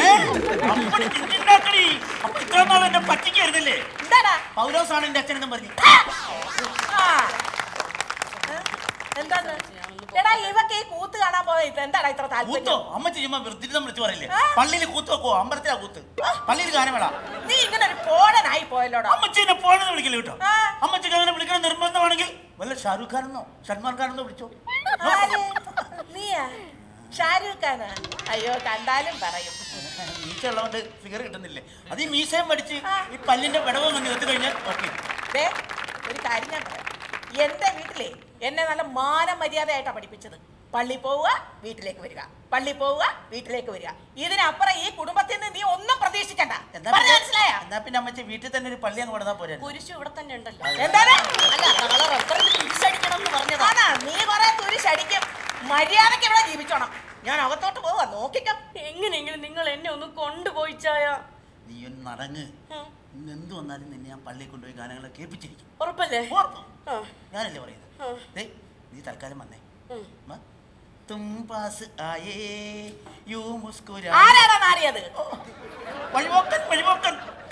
അപ്പൊ ഇത്ര നാൾ എന്നെ പറ്റിക്കായിരുന്നില്ലേ എന്താടാ പൗലോസാണ് എന്റെ അച്ഛനെന്നും പറഞ്ഞു ആ. ഏ? എന്താന്ന് എടാ ഇവക്ക് ഈ കൂത്ത് കാണാൻ പോയത് എന്താടാ ഇത്ര കൂത്തോ താല്പര്യം അമ്മച്ചി ചുമ്മാ വൃത്തിരിതം വിളിച്ചു പറയില്ലേ പള്ളിയിൽ കൂത്ത് വെക്കോ അമ്പലത്തിലാ കൂത്ത് പള്ളിയിൽ ഗാനമേള നീ ഇങ്ങനെ ഒരു പോടനായി പോയല്ലോടാ അമ്മച്ചി എന്നെ പോണെന്ന് വിളിക്കില്ല കേട്ടോ അമ്മച്ചിക്ക് അങ്ങനെ വിളിക്കണം നിർബന്ധമാണെങ്കിൽ വല്ല ഷാരൂഖ് ഖാനെന്നോ സൽമാൻ ഖാനെന്നോ വിളിച്ചോ ആര്? നീയാ ഷാരൂഖ് ഖാനാ അയ്യോ കണ്ടാലും പറയും മീശ ഉള്ളതുകൊണ്ട് ഫിഗർ കിട്ടുന്നില്ലേ അത് ഈ മീശയും പഠിച്ച് ഈ പല്ലിന്റെ വിടവ് ഒന്ന് നികത്തി കഴിഞ്ഞാൽ ഓക്കെ ദേ, ഒരു കാര്യം ഞാൻ പറയാം എന്റെ വീട്ടിലെ എന്നെ നല്ല മാനമര്യാദയായിട്ടാ പഠിപ്പിച്ചത് പള്ളി പോവുക വീട്ടിലേക്ക് വരിക പള്ളി പോവുക വീട്ടിലേക്ക് വരിക ഇതിനപ്പുറം ഈ കുടുംബത്തിൽ നിന്ന് നീ ഒന്നും പ്രതീക്ഷിക്കണ്ട എന്നാ പറഞ്ഞ പിന്നെ- മനസ്സിലായ എന്നാ പിന്നെ അമ്മച്ചി വീട്ടിൽ തന്നെ ഒരു പള്ളി അങ്ങ് കൊടുത്താൽ പോരെ കുരിശു ഇവിടെ തന്നെ ഉണ്ടല്ലോ എന്താണ് അല്ല നാളെ റബ്ബറിന് കുരിശടിക്കണം എന്ന് പറഞ്ഞതാ ആണാ നീ കുറെ തുരിശടിക്കും മര്യാദക്ക് ഇവിടെ ജീവിച്ചോണം ഞാൻ അകത്തോട്ട് പോവാ നോക്കിക്കോ എങ്ങനെയെങ്കിലും നിങ്ങൾ എന്നെ ഒന്ന് കൊണ്ടുപോയിച്ചായ നീ ഒന്ന് നടങ്ങ് ഇന്ന് എന്ത് വന്നാലും നിന്നെ ഞാൻ പള്ളിയിൽ കൊണ്ടുപോയി ഗാനങ്ങളെ കേൾപ്പിച്ചിരിക്കും ഉറപ്പല്ലേ ഞാനല്ലേ പറയുന്നത് ദേ, നീ തൽക്കാലം വന്നേ വാ. തും പാസ് ആയേ യൂ മുസ്കുരാ ആരാടാ മാറിയത് വഴിപോക്കൻ വഴിപോക്കൻ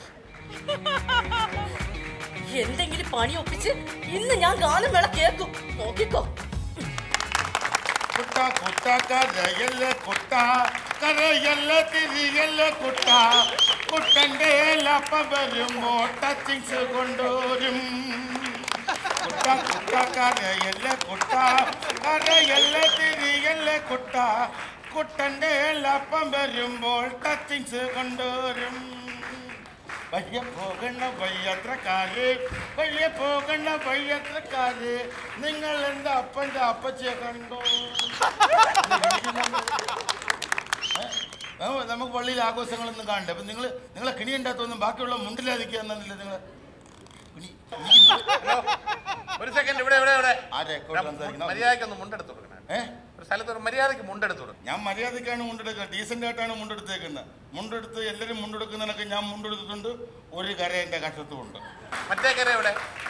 എന്തെങ്കിലും പണി ഒപ്പിച്ച് ഇന്ന് ഞാൻ ഗാനമേള കേൾക്കും നോക്കിക്കോ കുട്ട കുട്ട കരയല്ല കുട്ട കരയല്ല തിരിയല്ല കുട്ട കുട്ടന്റെ ലപ്പം വരുമ്പോ ടച്ചിങ്സ് കൊണ്ടുവരും കുട്ട കുട്ട കരയല്ല കുട്ട കരയല്ല തിരിയല്ല കുട്ട കുട്ടന്റെ ലപ്പം വരുമ്പോൾ ടച്ചിങ്സ് കൊണ്ടുവരും വയ്യ പോകണ വയ്യത്രക്കാര് വയ്യ പോകണ വയ്യത്രക്കാര് നിങ്ങൾ എന്താ അപ്പന്റെ അപ്പച്ചിയെ കണ്ടോ ഏ? ഏ, നമുക്ക് പള്ളിയിൽ ആഘോഷങ്ങളൊന്നും കാണണ്ടേ അപ്പൊ നിങ്ങൾ നിങ്ങളെ കിണി ഉണ്ടാത്തൊന്നും ബാക്കിയുള്ള മുണ്ടിലാതിക്കുക എന്നല്ലേ നിങ്ങൾ ഒരു സെക്കൻഡ് ഇവിടെ ഇവിടെ ഇവിടെ ആരെ എക്കോട്ട് സംസാരിക്കുന്നത്? മര്യാദയ്ക്ക് ഒന്ന് മുണ്ടെടുത്ത് കൊടുക്കണം ഏ? ഒരു സ്ഥലത്ത് ഒരു മര്യാദയ്ക്ക് മുണ്ടെടുത്ത് കൊടുക്കണം ഞാൻ മര്യാദക്കാണ് മുണ്ടെടുക്കുക ഡീസൻ്റ് ആയിട്ടാണ് മുണ്ടെടുത്തേക്കുന്നത് മുണ്ടെടുത്ത് എല്ലാവരും മുണ്ടെടുക്കുന്നതിനൊക്കെ ഞാൻ മുണ്ടെടുത്തിട്ടുണ്ട് ഒരു കര എൻ്റെ കഷത്തുമുണ്ട് മറ്റേ കര എവിടെ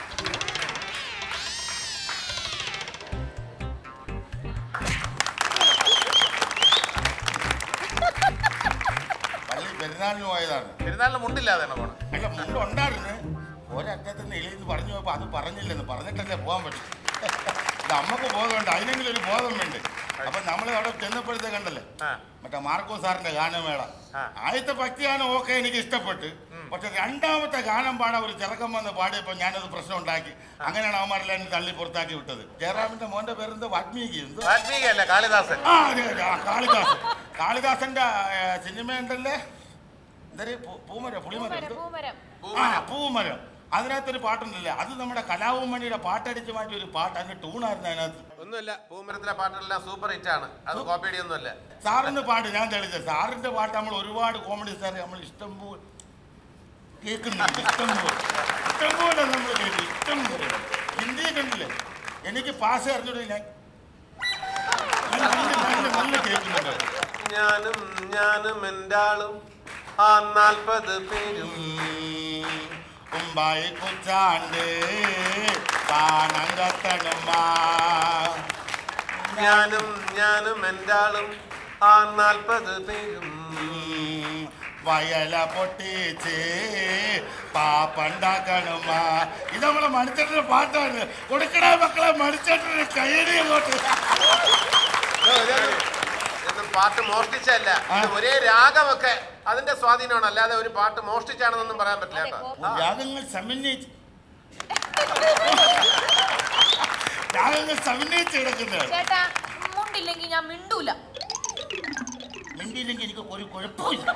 പള്ളി പെരുന്നാളിന് പോയതാണ് പെരുന്നാളിന് മുണ്ടില്ലാതെയാണ് പോണത് അല്ല മുണ്ട് ഉണ്ടായിരുന്നു ഒരറ്റത്ത് നിന്ന് എളിയെന്ന് പറഞ്ഞു പോയപ്പോൾ അത് പറഞ്ഞില്ലെന്ന് പറഞ്ഞിട്ടല്ലേ പോകാൻ പറ്റും ഇത് അമ്മക്ക് ബോധമുണ്ട് അതിനെങ്കിലും ഒരു ബോധം വേണ്ട അപ്പൊ നമ്മൾ അവിടെ ചെന്നപ്പോഴത്തെ കണ്ടല്ലേ മറ്റേ മാർക്കോ സാറിന്റെ ഗാനമേള ആദ്യത്തെ ഭക്തിഗാനം ഓക്കെ എനിക്ക് ഇഷ്ടപ്പെട്ട് പക്ഷെ രണ്ടാമത്തെ ഗാനം പാടാൻ ഒരു ചെറുക്കം വന്ന് പാടിയപ്പോൾ ഞാനത് പ്രശ്നം ഉണ്ടാക്കി അങ്ങനെയാണ് അവന്മാരെല്ലാം എന്നെ തള്ളി പുറത്താക്കി വിട്ടത് ജയറാമിന്റെ മോന്റെ പേരെന്താ വാൽമീകി എന്തോ വാൽമീകി അല്ല കാളിദാസൻ ആ അതെ അതെ ആ കാളിദാസൻ കാളിദാസന്റെ ഏ, സിനിമ ഉണ്ടല്ലേ എന്തായാലും പൂമരം പുളിമരം എന്തോ? ആ പൂമരം അതിനകത്തൊരു പാട്ടുണ്ടല്ലേ അത് നമ്മുടെ കലാഭവൻ പാട്ടടിച്ച് മാറ്റിയ ഒരു പാട്ട് അതിന്റെ ട്യൂണായിരുന്നു അതിനകത്ത് ഒന്നുമില്ല പൂമരത്തിലെ പാട്ടെല്ലാം സൂപ്പർ ഹിറ്റ് ആണ് അത് കോപ്പി അടിയൊന്നുമല്ല സാറിന്റെ പാട്ട് ഞാൻ തെളിച്ചത് സാറിന്റെ പാട്ട് നമ്മൾ ഒരുപാട് കോമഡി സാർ നമ്മൾ ഇഷ്ടം പോലെ കേൾക്കുന്നുണ്ട് ഇഷ്ടം പോലെ ഇഷ്ടം പോലെ നമ്മൾ കേട്ടു ഇഷ്ടം പോലെ ഹിന്ദി കണ്ടില്ലേ എനിക്ക് പാസ് അറിഞ്ഞൂടെ ഞാൻ ഞാൻ നല്ല നല്ല നല്ല കേൾക്കുന്നുണ്ട് ഞാനും ഞാനും എൻ്റെ ആളും ആ നാൽപ്പത് പേരും ഉമ്പായി കുച്ചാണ്ട് പാണം കത്തണുമ്മാ ഞാനും ഞാനും എൻ്റെ ആളും ആ നാൽപ്പത് പേരും വയല പൊട്ടിച്ച് പാപ്പണ്ടാക്കണുമ്മാ ഇത് നമ്മളെ മണിച്ചേട്ടന്റെ പാട്ടാണ് കൊടുക്കണ മക്കളെ മണിച്ചേട്ടന്റെ കയ്യടി അങ്ങോട്ട് ഇതൊന്നും പാട്ട് മോഷ്ടിച്ചല്ല ഇത് ഒരേ രാഗമൊക്കെ അതിന്റെ സ്വാധീനമാണ് അല്ലാതെ ഒരു പാട്ട് മോഷ്ടിച്ചാണെന്നൊന്നും പറയാൻ പറ്റില്ല കേട്ടോ ആ. രാഗങ്ങൾ സമന്വയിച്ച് രാഗങ്ങൾ സമന്വയിച്ച് കിടക്കുന്നത് ചേട്ടാ മുണ്ട് മിണ്ടില്ലെങ്കിൽ ഞാൻ മിണ്ടൂല മിണ്ടിയില്ലെങ്കിൽ എനിക്ക് ഒരു കുഴപ്പമില്ല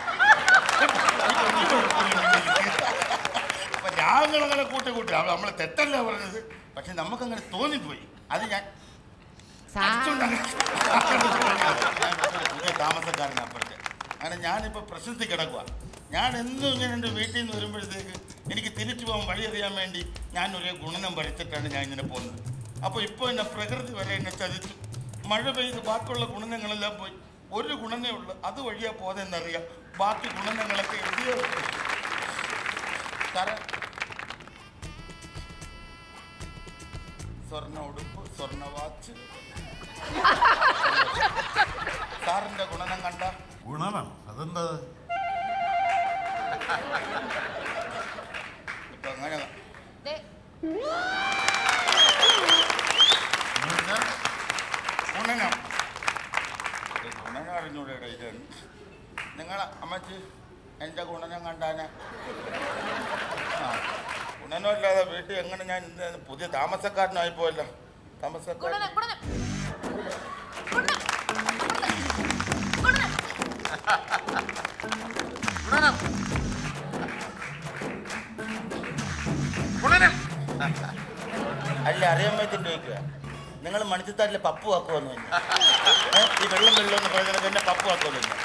അപ്പൊ ഞാങ്ങളങ്ങനെ കൂട്ടി കൂട്ടി അവ നമ്മളെ തെറ്റല്ല പറഞ്ഞത് പക്ഷെ നമുക്കങ്ങനെ തോന്നിപ്പോയി അത് ഞാൻ അടിച്ചുകൊണ്ടങ്ങനെ- ഞാൻ ഒരു പുതിയ താമസക്കാരനാണ് അപ്പുറത്തെ അങ്ങനെ ഞാനിപ്പോൾ പ്രശസ്തി കിടക്കുക ഞാൻ എന്നും ഇങ്ങനെ എൻ്റെ വീട്ടിൽ നിന്ന് വരുമ്പോഴത്തേക്ക് എനിക്ക് തിരിച്ചു പോകാൻ വഴി അറിയാൻ വേണ്ടി ഞാൻ ഒരേ ഗുണനം പഠിച്ചിട്ടാണ് ഞാൻ ഇങ്ങനെ പോകുന്നത് അപ്പോൾ ഇപ്പോൾ എന്നെ പ്രകൃതി വരെ എന്നെ ചതിച്ചു മഴ പെയ്ത് ബാക്കിയുള്ള ഗുണനങ്ങളെല്ലാം പോയി ഒരു ഗുണനേ ഉള്ളൂ അത് വഴിയാ പോതെന്നറിയാം ബാക്കി ഗുണനങ്ങളൊക്കെ എഴുതിയോ സാറേ സ്വർണ്ണ ഉടുപ്പ് സ്വർണ്ണ വാച്ച് സാറിന്റെ ഗുണനം കണ്ട ഗുണനം അതെന്താ ഇപ്പൊ അങ്ങനെ ദേ, ഗുണനം ഇത് ഗുണനം അറിഞ്ഞൂടെ ഇതാണ് നിങ്ങൾ അമ്മച്ചി എൻ്റെ ഗുണനം കണ്ടാന ആ ഗുണനം ഇല്ലാതെ വീട്ടിൽ എങ്ങനെ ഞാൻ ഇന്ന് പുതിയ താമസക്കാരനായി പോയല്ലോ താമസക്കാരൻ ഗുണനം ഗുണനം അല്ല അറിയാൻ പറ്റിട്ട് ചോദിക്കുക നിങ്ങൾ മണിച്ചിത്താട്ടിലെ പപ്പു ആക്കുമെന്ന് പറഞ്ഞു ഏ? ഈ വെള്ളം വെള്ളം എന്ന് പറയുന്നത് എന്നെ പപ്പു ആക്കുമെന്ന് പറഞ്ഞു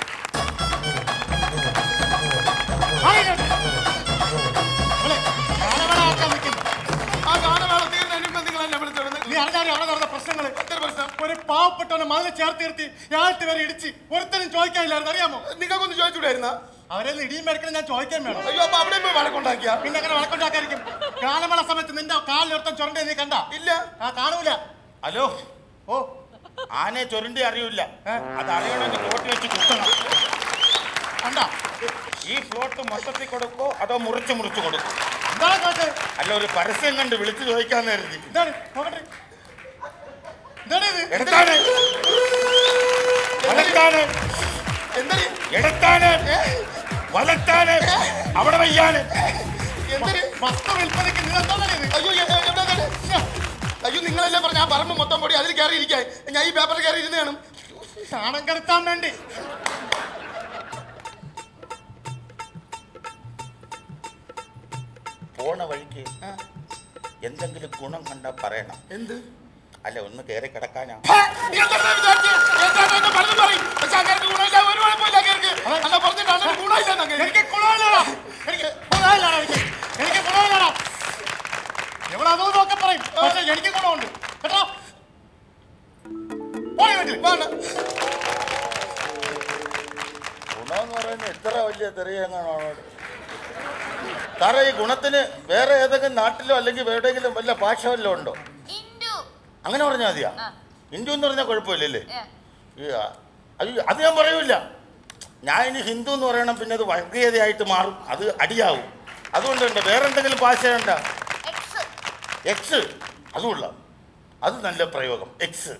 ഒരു പാവപ്പെട്ടവനെ മതിൽ ചേർത്ത് നിർത്തി ഞാനിട്ട് വരെ ഇടിച്ച് ഒരുത്തരും ചോദിക്കാനില്ലായിരുന്നു അറിയാമോ നിങ്ങൾക്കൊന്ന് ചോദിച്ചുകൂടായിരുന്ന അവരെ ഇടിയും മേടിക്കണം ഞാൻ ചോദിക്കാൻ വേണം അയ്യോ അപ്പൊ അവിടെ പോയി വഴക്കുണ്ടാക്കിയ പിന്നെ അങ്ങനെ വഴക്കുണ്ടാക്കായിരിക്കും ഗാനമേള സമയത്ത് നിന്റെ കാലിലൊരുത്തൻ ചുരണ്ടേ നീ കണ്ട ഇല്ല ആ കാണൂല ഹലോ ഓ ആനയെ ചൊരുണ്ടി അറിയില്ല അത് അറിയണമെങ്കിൽ ഫ്ലോട്ട് വെച്ച് കുത്തണം കണ്ട ഈ ഫ്ലോട്ട് മൊത്തത്തിൽ കൊടുക്കോ അതോ മുറിച്ച് മുറിച്ച് കൊടുക്കോ എന്താണ് ചോദിച്ചത് അല്ല ഒരു പരസ്യം കണ്ട് വിളിച്ചു ചോദിക്കാന്ന് കരുതി എന്താണ് നോക്കട്ടെ എന്താണ് ഇത് എടുത്താണ് വലത്താണ് എന്താണ് എടുത്താണ് വലത്താണ് അവിടെ വയ്യാണ് എന്തൊരു വസ്തു വിൽപ്പനയ്ക്ക് നിങ്ങൾ എന്താണ് ഇത് അയ്യോ എ- എ- എവിടെയാണ്? അയ്യോ നിങ്ങളല്ലേ പറഞ്ഞ ആ പറമ്പ് മൊത്തം പൊടി അതിൽ കയറി ഇരിക്കാൻ ഞാൻ ഈ പേപ്പറിൽ കയറി ഇരുന്നാണ് ക്ഷാണം കെടുത്താൻ വേണ്ടി പോണ വഴിക്ക് എന്തെങ്കിലും ഗുണം കണ്ടാ പറയണം എന്ത് അല്ല ഒന്ന് കയറി കിടക്കാനാ എനിക്ക് ഗുണമില്ലടാ. എനിക്ക് ഗുണമില്ലടാ എനിക്ക്. എനിക്ക് ഗുണമില്ലടാ. എവിടെ അതോ നോക്കെ പറയും പക്ഷെ എനിക്ക് ഗുണമുണ്ട് കേട്ടോ പോയി വീട്ടിൽ ഗുണമെന്ന് പറയുന്നത് എത്ര വലിയ തെറിയങ്ങാണോ സാറേ ഈ ഗുണത്തിന് വേറെ ഏതെങ്കിലും നാട്ടിലോ അല്ലെങ്കിൽ എവിടെയെങ്കിലും വല്ല ഭാഷ വല്ലതും ഉണ്ടോ അങ്ങനെ പറഞ്ഞാൽ മതിയാ ഹിന്ദു എന്ന് പറഞ്ഞാൽ കുഴപ്പമില്ലല്ലേ ഈ, ആ, അയ്യോ അത് ഞാൻ പറയൂല ഞാൻ ഇനി ഹിന്ദു എന്ന് പറയണം പിന്നെ അത് വർഗീയതയായിട്ട് മാറും അത് അടിയാവും അതുകൊണ്ടുണ്ട് വേറെ എന്തെങ്കിലും ഭാഷയുണ്ട എക്സ് അതുമില്ല അത് നല്ല പ്രയോഗം എക്സ്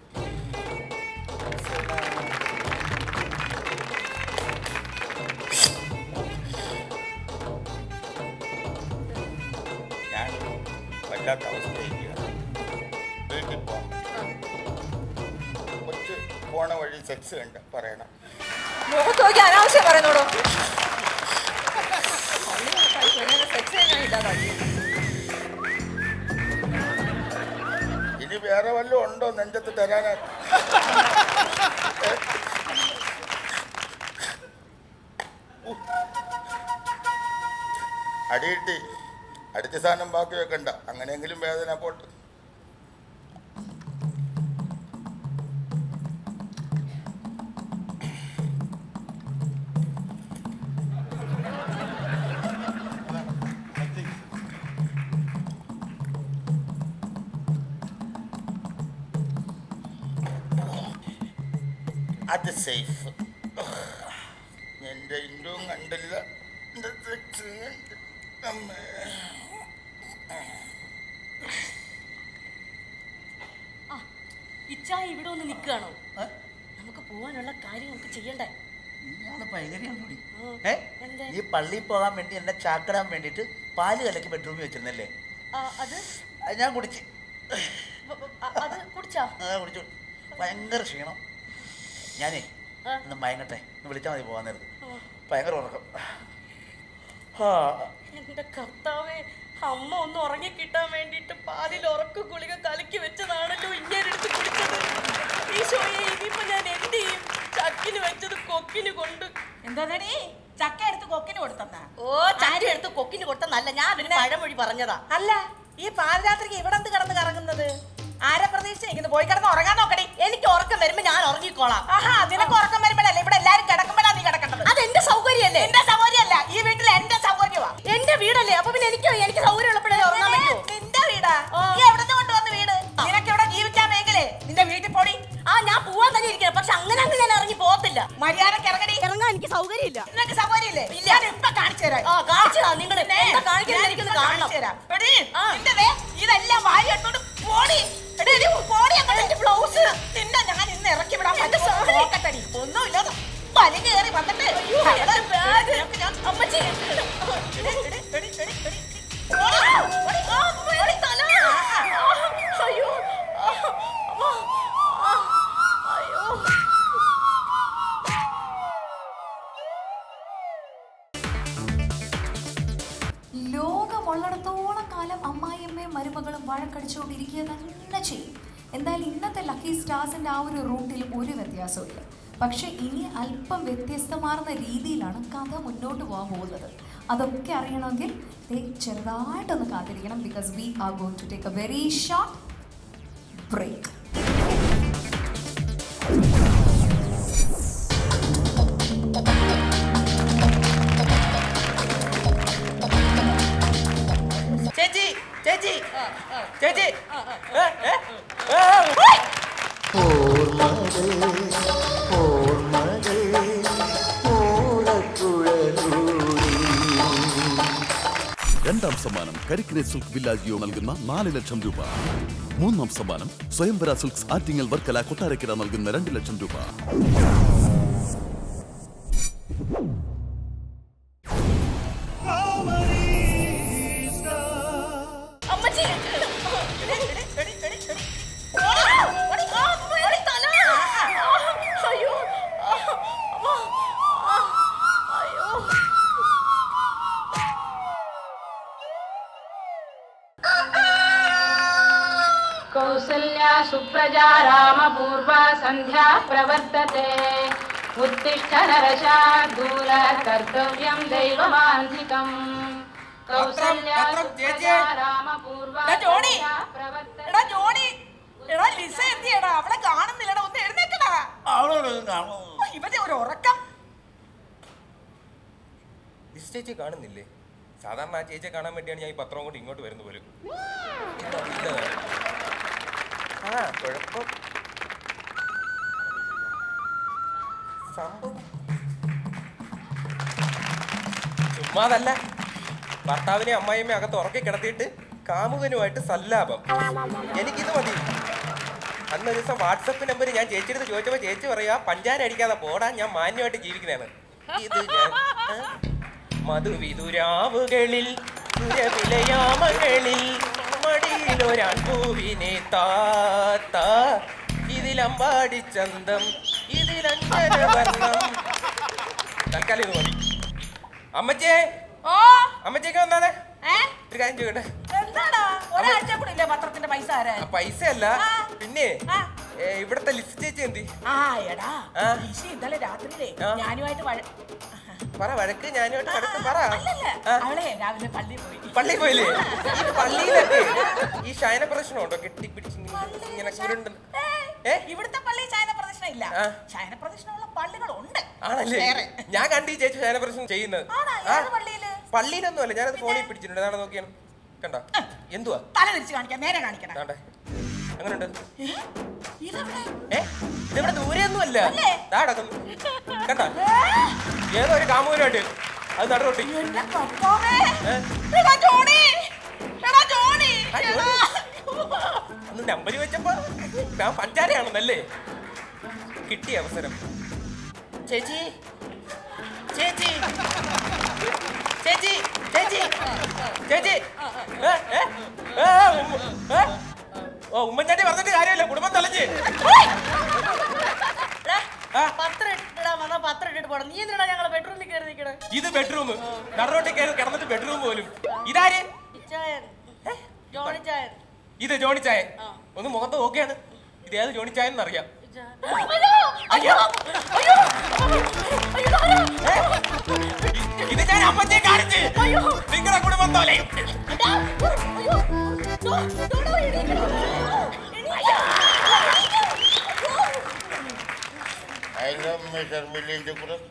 ഞാൻ വല്ലാത്ത അവസ്ഥയിരിക്കുകയാണ് വീട്ടിൽ പോകാം കൊച്ച് പോണ വഴി സെക്സ് കണ്ട് പറയണം മുഖത്ത് നോക്കി അനാവശ്യം പറയുന്നോടോ സെക്സ് ഞാൻ ഇല്ലാതാക്കി ഇനി വേറെ വല്ലതും ഉണ്ടോ നെഞ്ചത്ത് തരാനാ അടിയിട്ടി അടുത്ത സാധനം ബാക്കി വെക്കണ്ട അങ്ങനെയെങ്കിലും വേദന പോട്ട് അത് സേഫ് എൻ്റെ ഇൻഡും കണ്ടില്ല എൻ്റെ സെക്സും കണ്ട്. അമ്മേ. ഇച്ചായ ഇവിടെ ഒന്ന് നിൽക്കുകയാണോ നമുക്ക് പോവാനുള്ള കാര്യങ്ങളൊക്കെ ചെയ്യണ്ടേ ഇയാള് ഭയങ്കരയാണോടി ആ, ഏ എന്തേ? ഈ പള്ളിയിൽ പോകാൻ വേണ്ടി എന്നെ ചാക്കിടാൻ വേണ്ടിയിട്ട് പാല് കലക്കി ബെഡ്റൂമിൽ വെച്ചിരുന്നല്ലേ ആ, അത് അത് ഞാൻ കുടിച്ച് വ- വ- അ- അത് കുടിച്ചാ ആ കുടിച്ചു ഭയങ്കര ക്ഷീണം ഞാനേ ഒന്ന് മയങ്ങട്ടെ ഒന്ന് വിളിച്ചാൽ മതി പോകാൻ നേരത്ത് ഭയങ്കര ഉറക്കം ആ എന്റെ കർത്താവേ അമ്മ ഒന്ന് ഉറങ്ങി കിട്ടാൻ വേണ്ടിട്ട് പാലിൽ ഉറക്ക ഗുളിക കലക്കി വെച്ചതാണല്ലോ ഇങ്ങനെ എടുത്ത് കുടിച്ചത് ഈശോയെ ഇനിയിപ്പോ ഞാൻ എന്ത് ചെയ്യും ചക്കിന് വെച്ചത് കൊക്കിന് കൊണ്ട് എന്താടി ചക്ക എടുത്ത് കൊക്കിന് കൊടുത്തന്നാ ഓ ചക്ക എടുത്ത് കൊക്കിന് കൊടുത്തന്നല്ല ഞാൻ ഒരു പഴമൊഴി പറഞ്ഞതാ അല്ല ഈ പാതിരാത്രിക്ക് ഇവിടെ എന്ത് കിടന്ന് കറങ്ങുന്നത് ആരെ പ്രതീക്ഷിച്ചിരിക്കുന്നു പോയി കിടന്ന് ഉറങ്ങാൻ നോക്കടി എനിക്ക് ഉറക്കം വരുമ്പോ ഞാൻ ഉറങ്ങിക്കോളാം ആഹാ നിനക്ക് ഉറക്കം വരുമ്പോഴല്ലേ ഇവിടെ എല്ലാരും കിടക്കുമ്പോഴാ നീ കിടക്കേണ്ടത് അത് എന്റെ സൗകര്യമല്ലേ എന്റെ സൗകര്യമല്ല ഈ വീട്ടിൽ എന്റെ സൗകര്യമാ എന്റെ വീടല്ലേ അപ്പൊ പിന്നെ എനിക്ക് എനിക്ക് സൗകര്യം ഉള്ളപ്പോഴേ ഉറങ്ങാൻ നിന്നെ- പറ്റൂ നിന്റെ വീടാ നീ എവിടുന്ന് കൊണ്ടുവന്ന വീട് നിനക്ക് ഇവിടെ ജീവിക്കാൻ മേഖലേ നിന്റെ വീട്ടിൽ പോടി ആ ഞാൻ പോവാൻ തന്നെ ഇരിക്കണം പക്ഷെ അങ്ങനെ അങ്ങ് ഞാൻ ഇറങ്ങി പോകത്തില്ല മര്യാദക്ക് ഇറങ്ങടി ഇറങ്ങാൻ എനിക്ക് സൗകര്യമില്ല നിനക്ക് സൗകര്യമില്ലേ ഞാൻ ഇപ്പൊ കാണിച്ചു തരാം ആ കാണിച്ചതാ നിങ്ങൾ പിന്നെ എന്താ കാണിക്കുന്നത് ഞാൻ എനിക്കൊന്ന് ഇപ്പൊ കാണണം കാണിച്ചു തരാം. എടീ, നിന്റെ ദേ ഇതെല്ലാം വാരി എടുത്തോണ്ട് പോടി എടീ, എടീ, പോടി അങ്ങോട്ട് ബ്ലൗസ് നിന്നെ ഞാൻ ഇന്ന് ഇറക്കി വിടാൻ പറ്റുമോ? നോക്കട്ടെടി. ഒന്നുമില്ലാതെ വലി കയറി വന്നിട്ട് അവിടെ നിനക്ക് ഞാൻ അമ്മച്ചി എടി, എടി, എടി, എടി, എടി. പോടി, പോടി, ആ, പോടി, തല. അയ്യോ ആ, അമ്മ. ആ, അയ്യോ ലോകമുള്ളിടത്തോളം കാലം അമ്മായിയമ്മയും മരുമകളും വഴക്കടിച്ചുകൊണ്ടിരിക്കുക തന്നെ ചെയ്യും എന്തായാലും ഇന്നത്തെ ലക്കി സ്റ്റാർസിൻ്റെ ആ ഒരു റൂട്ടിലും ഒരു വ്യത്യാസമില്ല പക്ഷേ ഇനി അല്പം വ്യത്യസ്തമാർന്ന രീതിയിലാണ് കഥ മുന്നോട്ട് പോകാൻ പോകുന്നത് അതൊക്കെ അറിയണമെങ്കിൽ ദേ ചെറുതായിട്ടൊന്ന് കാത്തിരിക്കണം because we are going to take a very short break ചേച്ചി ചേച്ചി ചേച്ചി രണ്ടാം സമ്മാനം കരിക്കിനെ സിൽക്ക് വില്ലാജിയോ നൽകുന്ന നാല് ലക്ഷം രൂപ മൂന്നാം സമ്മാനം സ്വയംവര സിൽക്സ് ആറ്റിങ്ങൽ വർക്കല കൊട്ടാരക്കര നൽകുന്ന രണ്ട് ലക്ഷം രൂപ അമ്മച്ചി അയ്യോ അമ്മ അയ്യോ कौसल्या सुप्रजा रामपूर्वा सन्ध्या प्रवर्तते उत्तिष्ठ नरशार्दूल कर्तव्यं दैवमान्धिकम् कौसल्या सुप्रजा रामपूर्वा എടാ ജോണി सन्ध्या प्रवर्तते എടാ ജോണി എടാ ലിസ എന്തിയടാ അവളെ കാണുന്നില്ലടാ ഒന്ന് എഴുന്നേക്കടാ അവളോട് കാണോ ഇവന്റെ ഒരു ഉറക്കം ലിസ് ചേച്ചി കാണുന്നില്ലേ സാധാരണ ആ ചേച്ചിയെ കാണാൻ വേണ്ടിയാണ് ഞാൻ ഈ പത്രം കൊണ്ട് ഇങ്ങോട്ട് വരുന്നത് പോലും ഇല്ല. ആ കുഴപ്പം സംഭവം ചുമ്മാതല്ല ഭർത്താവിനെ അമ്മായിയമ്മ അകത്ത് ഉറക്കി കിടത്തിയിട്ട് കാമുകനുമായിട്ട് സല്ലാപം എനിക്കിത് മതി അന്നൊരു ദിവസം വാട്സപ്പ് നമ്പർ ഞാൻ ചേച്ചിയുടെ ചോദിച്ചപ്പോൾ ചേച്ചി പറയാ പഞ്ചാര അടിക്കാതെ പോടാ ഞാൻ മാന്യമായിട്ട് ജീവിക്കുന്നതാണ് ഇത് ഞാൻ ആ? മധുവിതുരാവുകളിൽ സുരവിലയാമകളിൽ മടിയിലൊരാൺ പൂവിനെ താത്ത ഇതിലമ്പാടി ചന്തം ഇതിലഞ്ചര വർണ്ണം തൽക്കാലം ഇത് മതി അമ്മച്ചേ ഓ അമ്മച്ചേക്ക് വന്നാലേ ഏ ഒരു കാര്യം ചോദിക്കട്ടെ എന്താടാ ഒരാഴ്ച കൂടെ ഇല്ലേ പത്രത്തിന്റെ പൈസ ആരാ ആ പൈസ അല്ല പിന്നെ ഏ, ഇവിടുത്തെ ലിസ്റ്റ് ചേച്ചി എന്തി ആ എടാ ലിസ ഇന്നലെ രാത്രിയിലേ ഞാനുമായിട്ട് വഴ പറ വഴക്ക് ഞാനുമായിട്ട് വഴക്ക് പറ അല്ലല്ല അവളെ രാവിലെ പള്ളിയിൽ പോയി പള്ളിയിൽ പോയില്ലേ ഈ പള്ളിയിലൊക്കെ ഈ ശയന പ്രശ്നം ഉണ്ടോ കെട്ടിപ്പിടിച്ച് ഇങ്ങനെ- ഇങ്ങനെ ചുരുണ്ട് ഏ ഇവിടുത്തെ പള്ളി ശയന പ്രദർശനം ഇല്ല ശയന പ്രദർശനമുള്ള പള്ളികളുണ്ട് ആണല്ലേ വേറെ. ഞാൻ കണ്ടു ഈ ചേച്ചി ശയന പ്രശ്നം ചെയ്യുന്നത് ആണോ ആ, ഏത് പള്ളിയില് പള്ളിയിലൊന്നും അല്ല ഞാനത് ഫോണിൽ പിടിച്ചിട്ടുണ്ട് അതാണ് നോക്കിയാണ് കണ്ട എന്തുവാ തല തിരിച്ച് കാണിക്കാം നേരെ കാണിക്കണം ദാണ്ടെ. എങ്ങനെയുണ്ട് ഇതെവിടെ ഏ ഇതിവിടെ ദൂരെയൊന്നും അല്ല ദാ കിടക്കുന്നു കണ്ട ഏതോ ഒരു കാമുകനായിട്ട് അത് നടുറൊട്ടി എന്റെ കർത്താവേ എടാ ജോണി എടാ ജോണി എടാ. അന്ന് നമ്പർ വെച്ചപ്പോ ഞാൻ പഞ്ചാരയാണെന്നല്ലേ കിട്ടിയ അവസരം ചേച്ചി ചേച്ചി ചേച്ചി ചേച്ചി ചേച്ചി ഏ, ഏ, ഏ, ഉമ്മ, ഏ? ഓ ഉമ്മൻചാണ്ടി പറഞ്ഞിട്ട് കാര്യമില്ല കുടുംബം തലഞ്ഞ് പത്രം ഇട്ടിടാൻ വന്നാ പത്രം ഇട്ടിട്ട് പോണം നീ എന്തിനാ ഞങ്ങളെ ബെഡ്റൂമിൽ കയറി നിൽക്കണേ ഇത് ബെഡ്റൂം നടുറോട്ടിൽ കയറി കിടന്നിട്ട് ബെഡ്റൂം പോലും ഇതാര് ഇച്ചായൻ ജോണി ചായൻ ഇത് ജോണി ചായൻ ഒന്ന് മുഖത്ത് നോക്കിയാണ് ഇത് ഏത് ജോണി ചായൻ എന്നറിയാം അയ്യോ ഇത് ഞാൻ അമ്മച്ചെ കാണിച്ച് നിങ്ങളുടെ കുടുംബം തോലയും I love Mr. William de Cruz.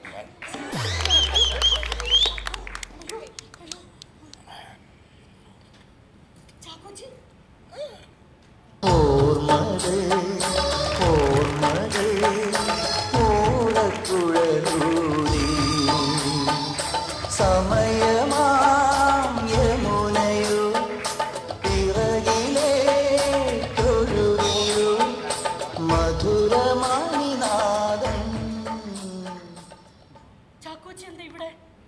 സമയമാം യമുനയോ പിറകിലേ തൊഴുകിയോ മധുരമണിനാദം ചാക്കോച്ചി എന്താ ഇവിടെ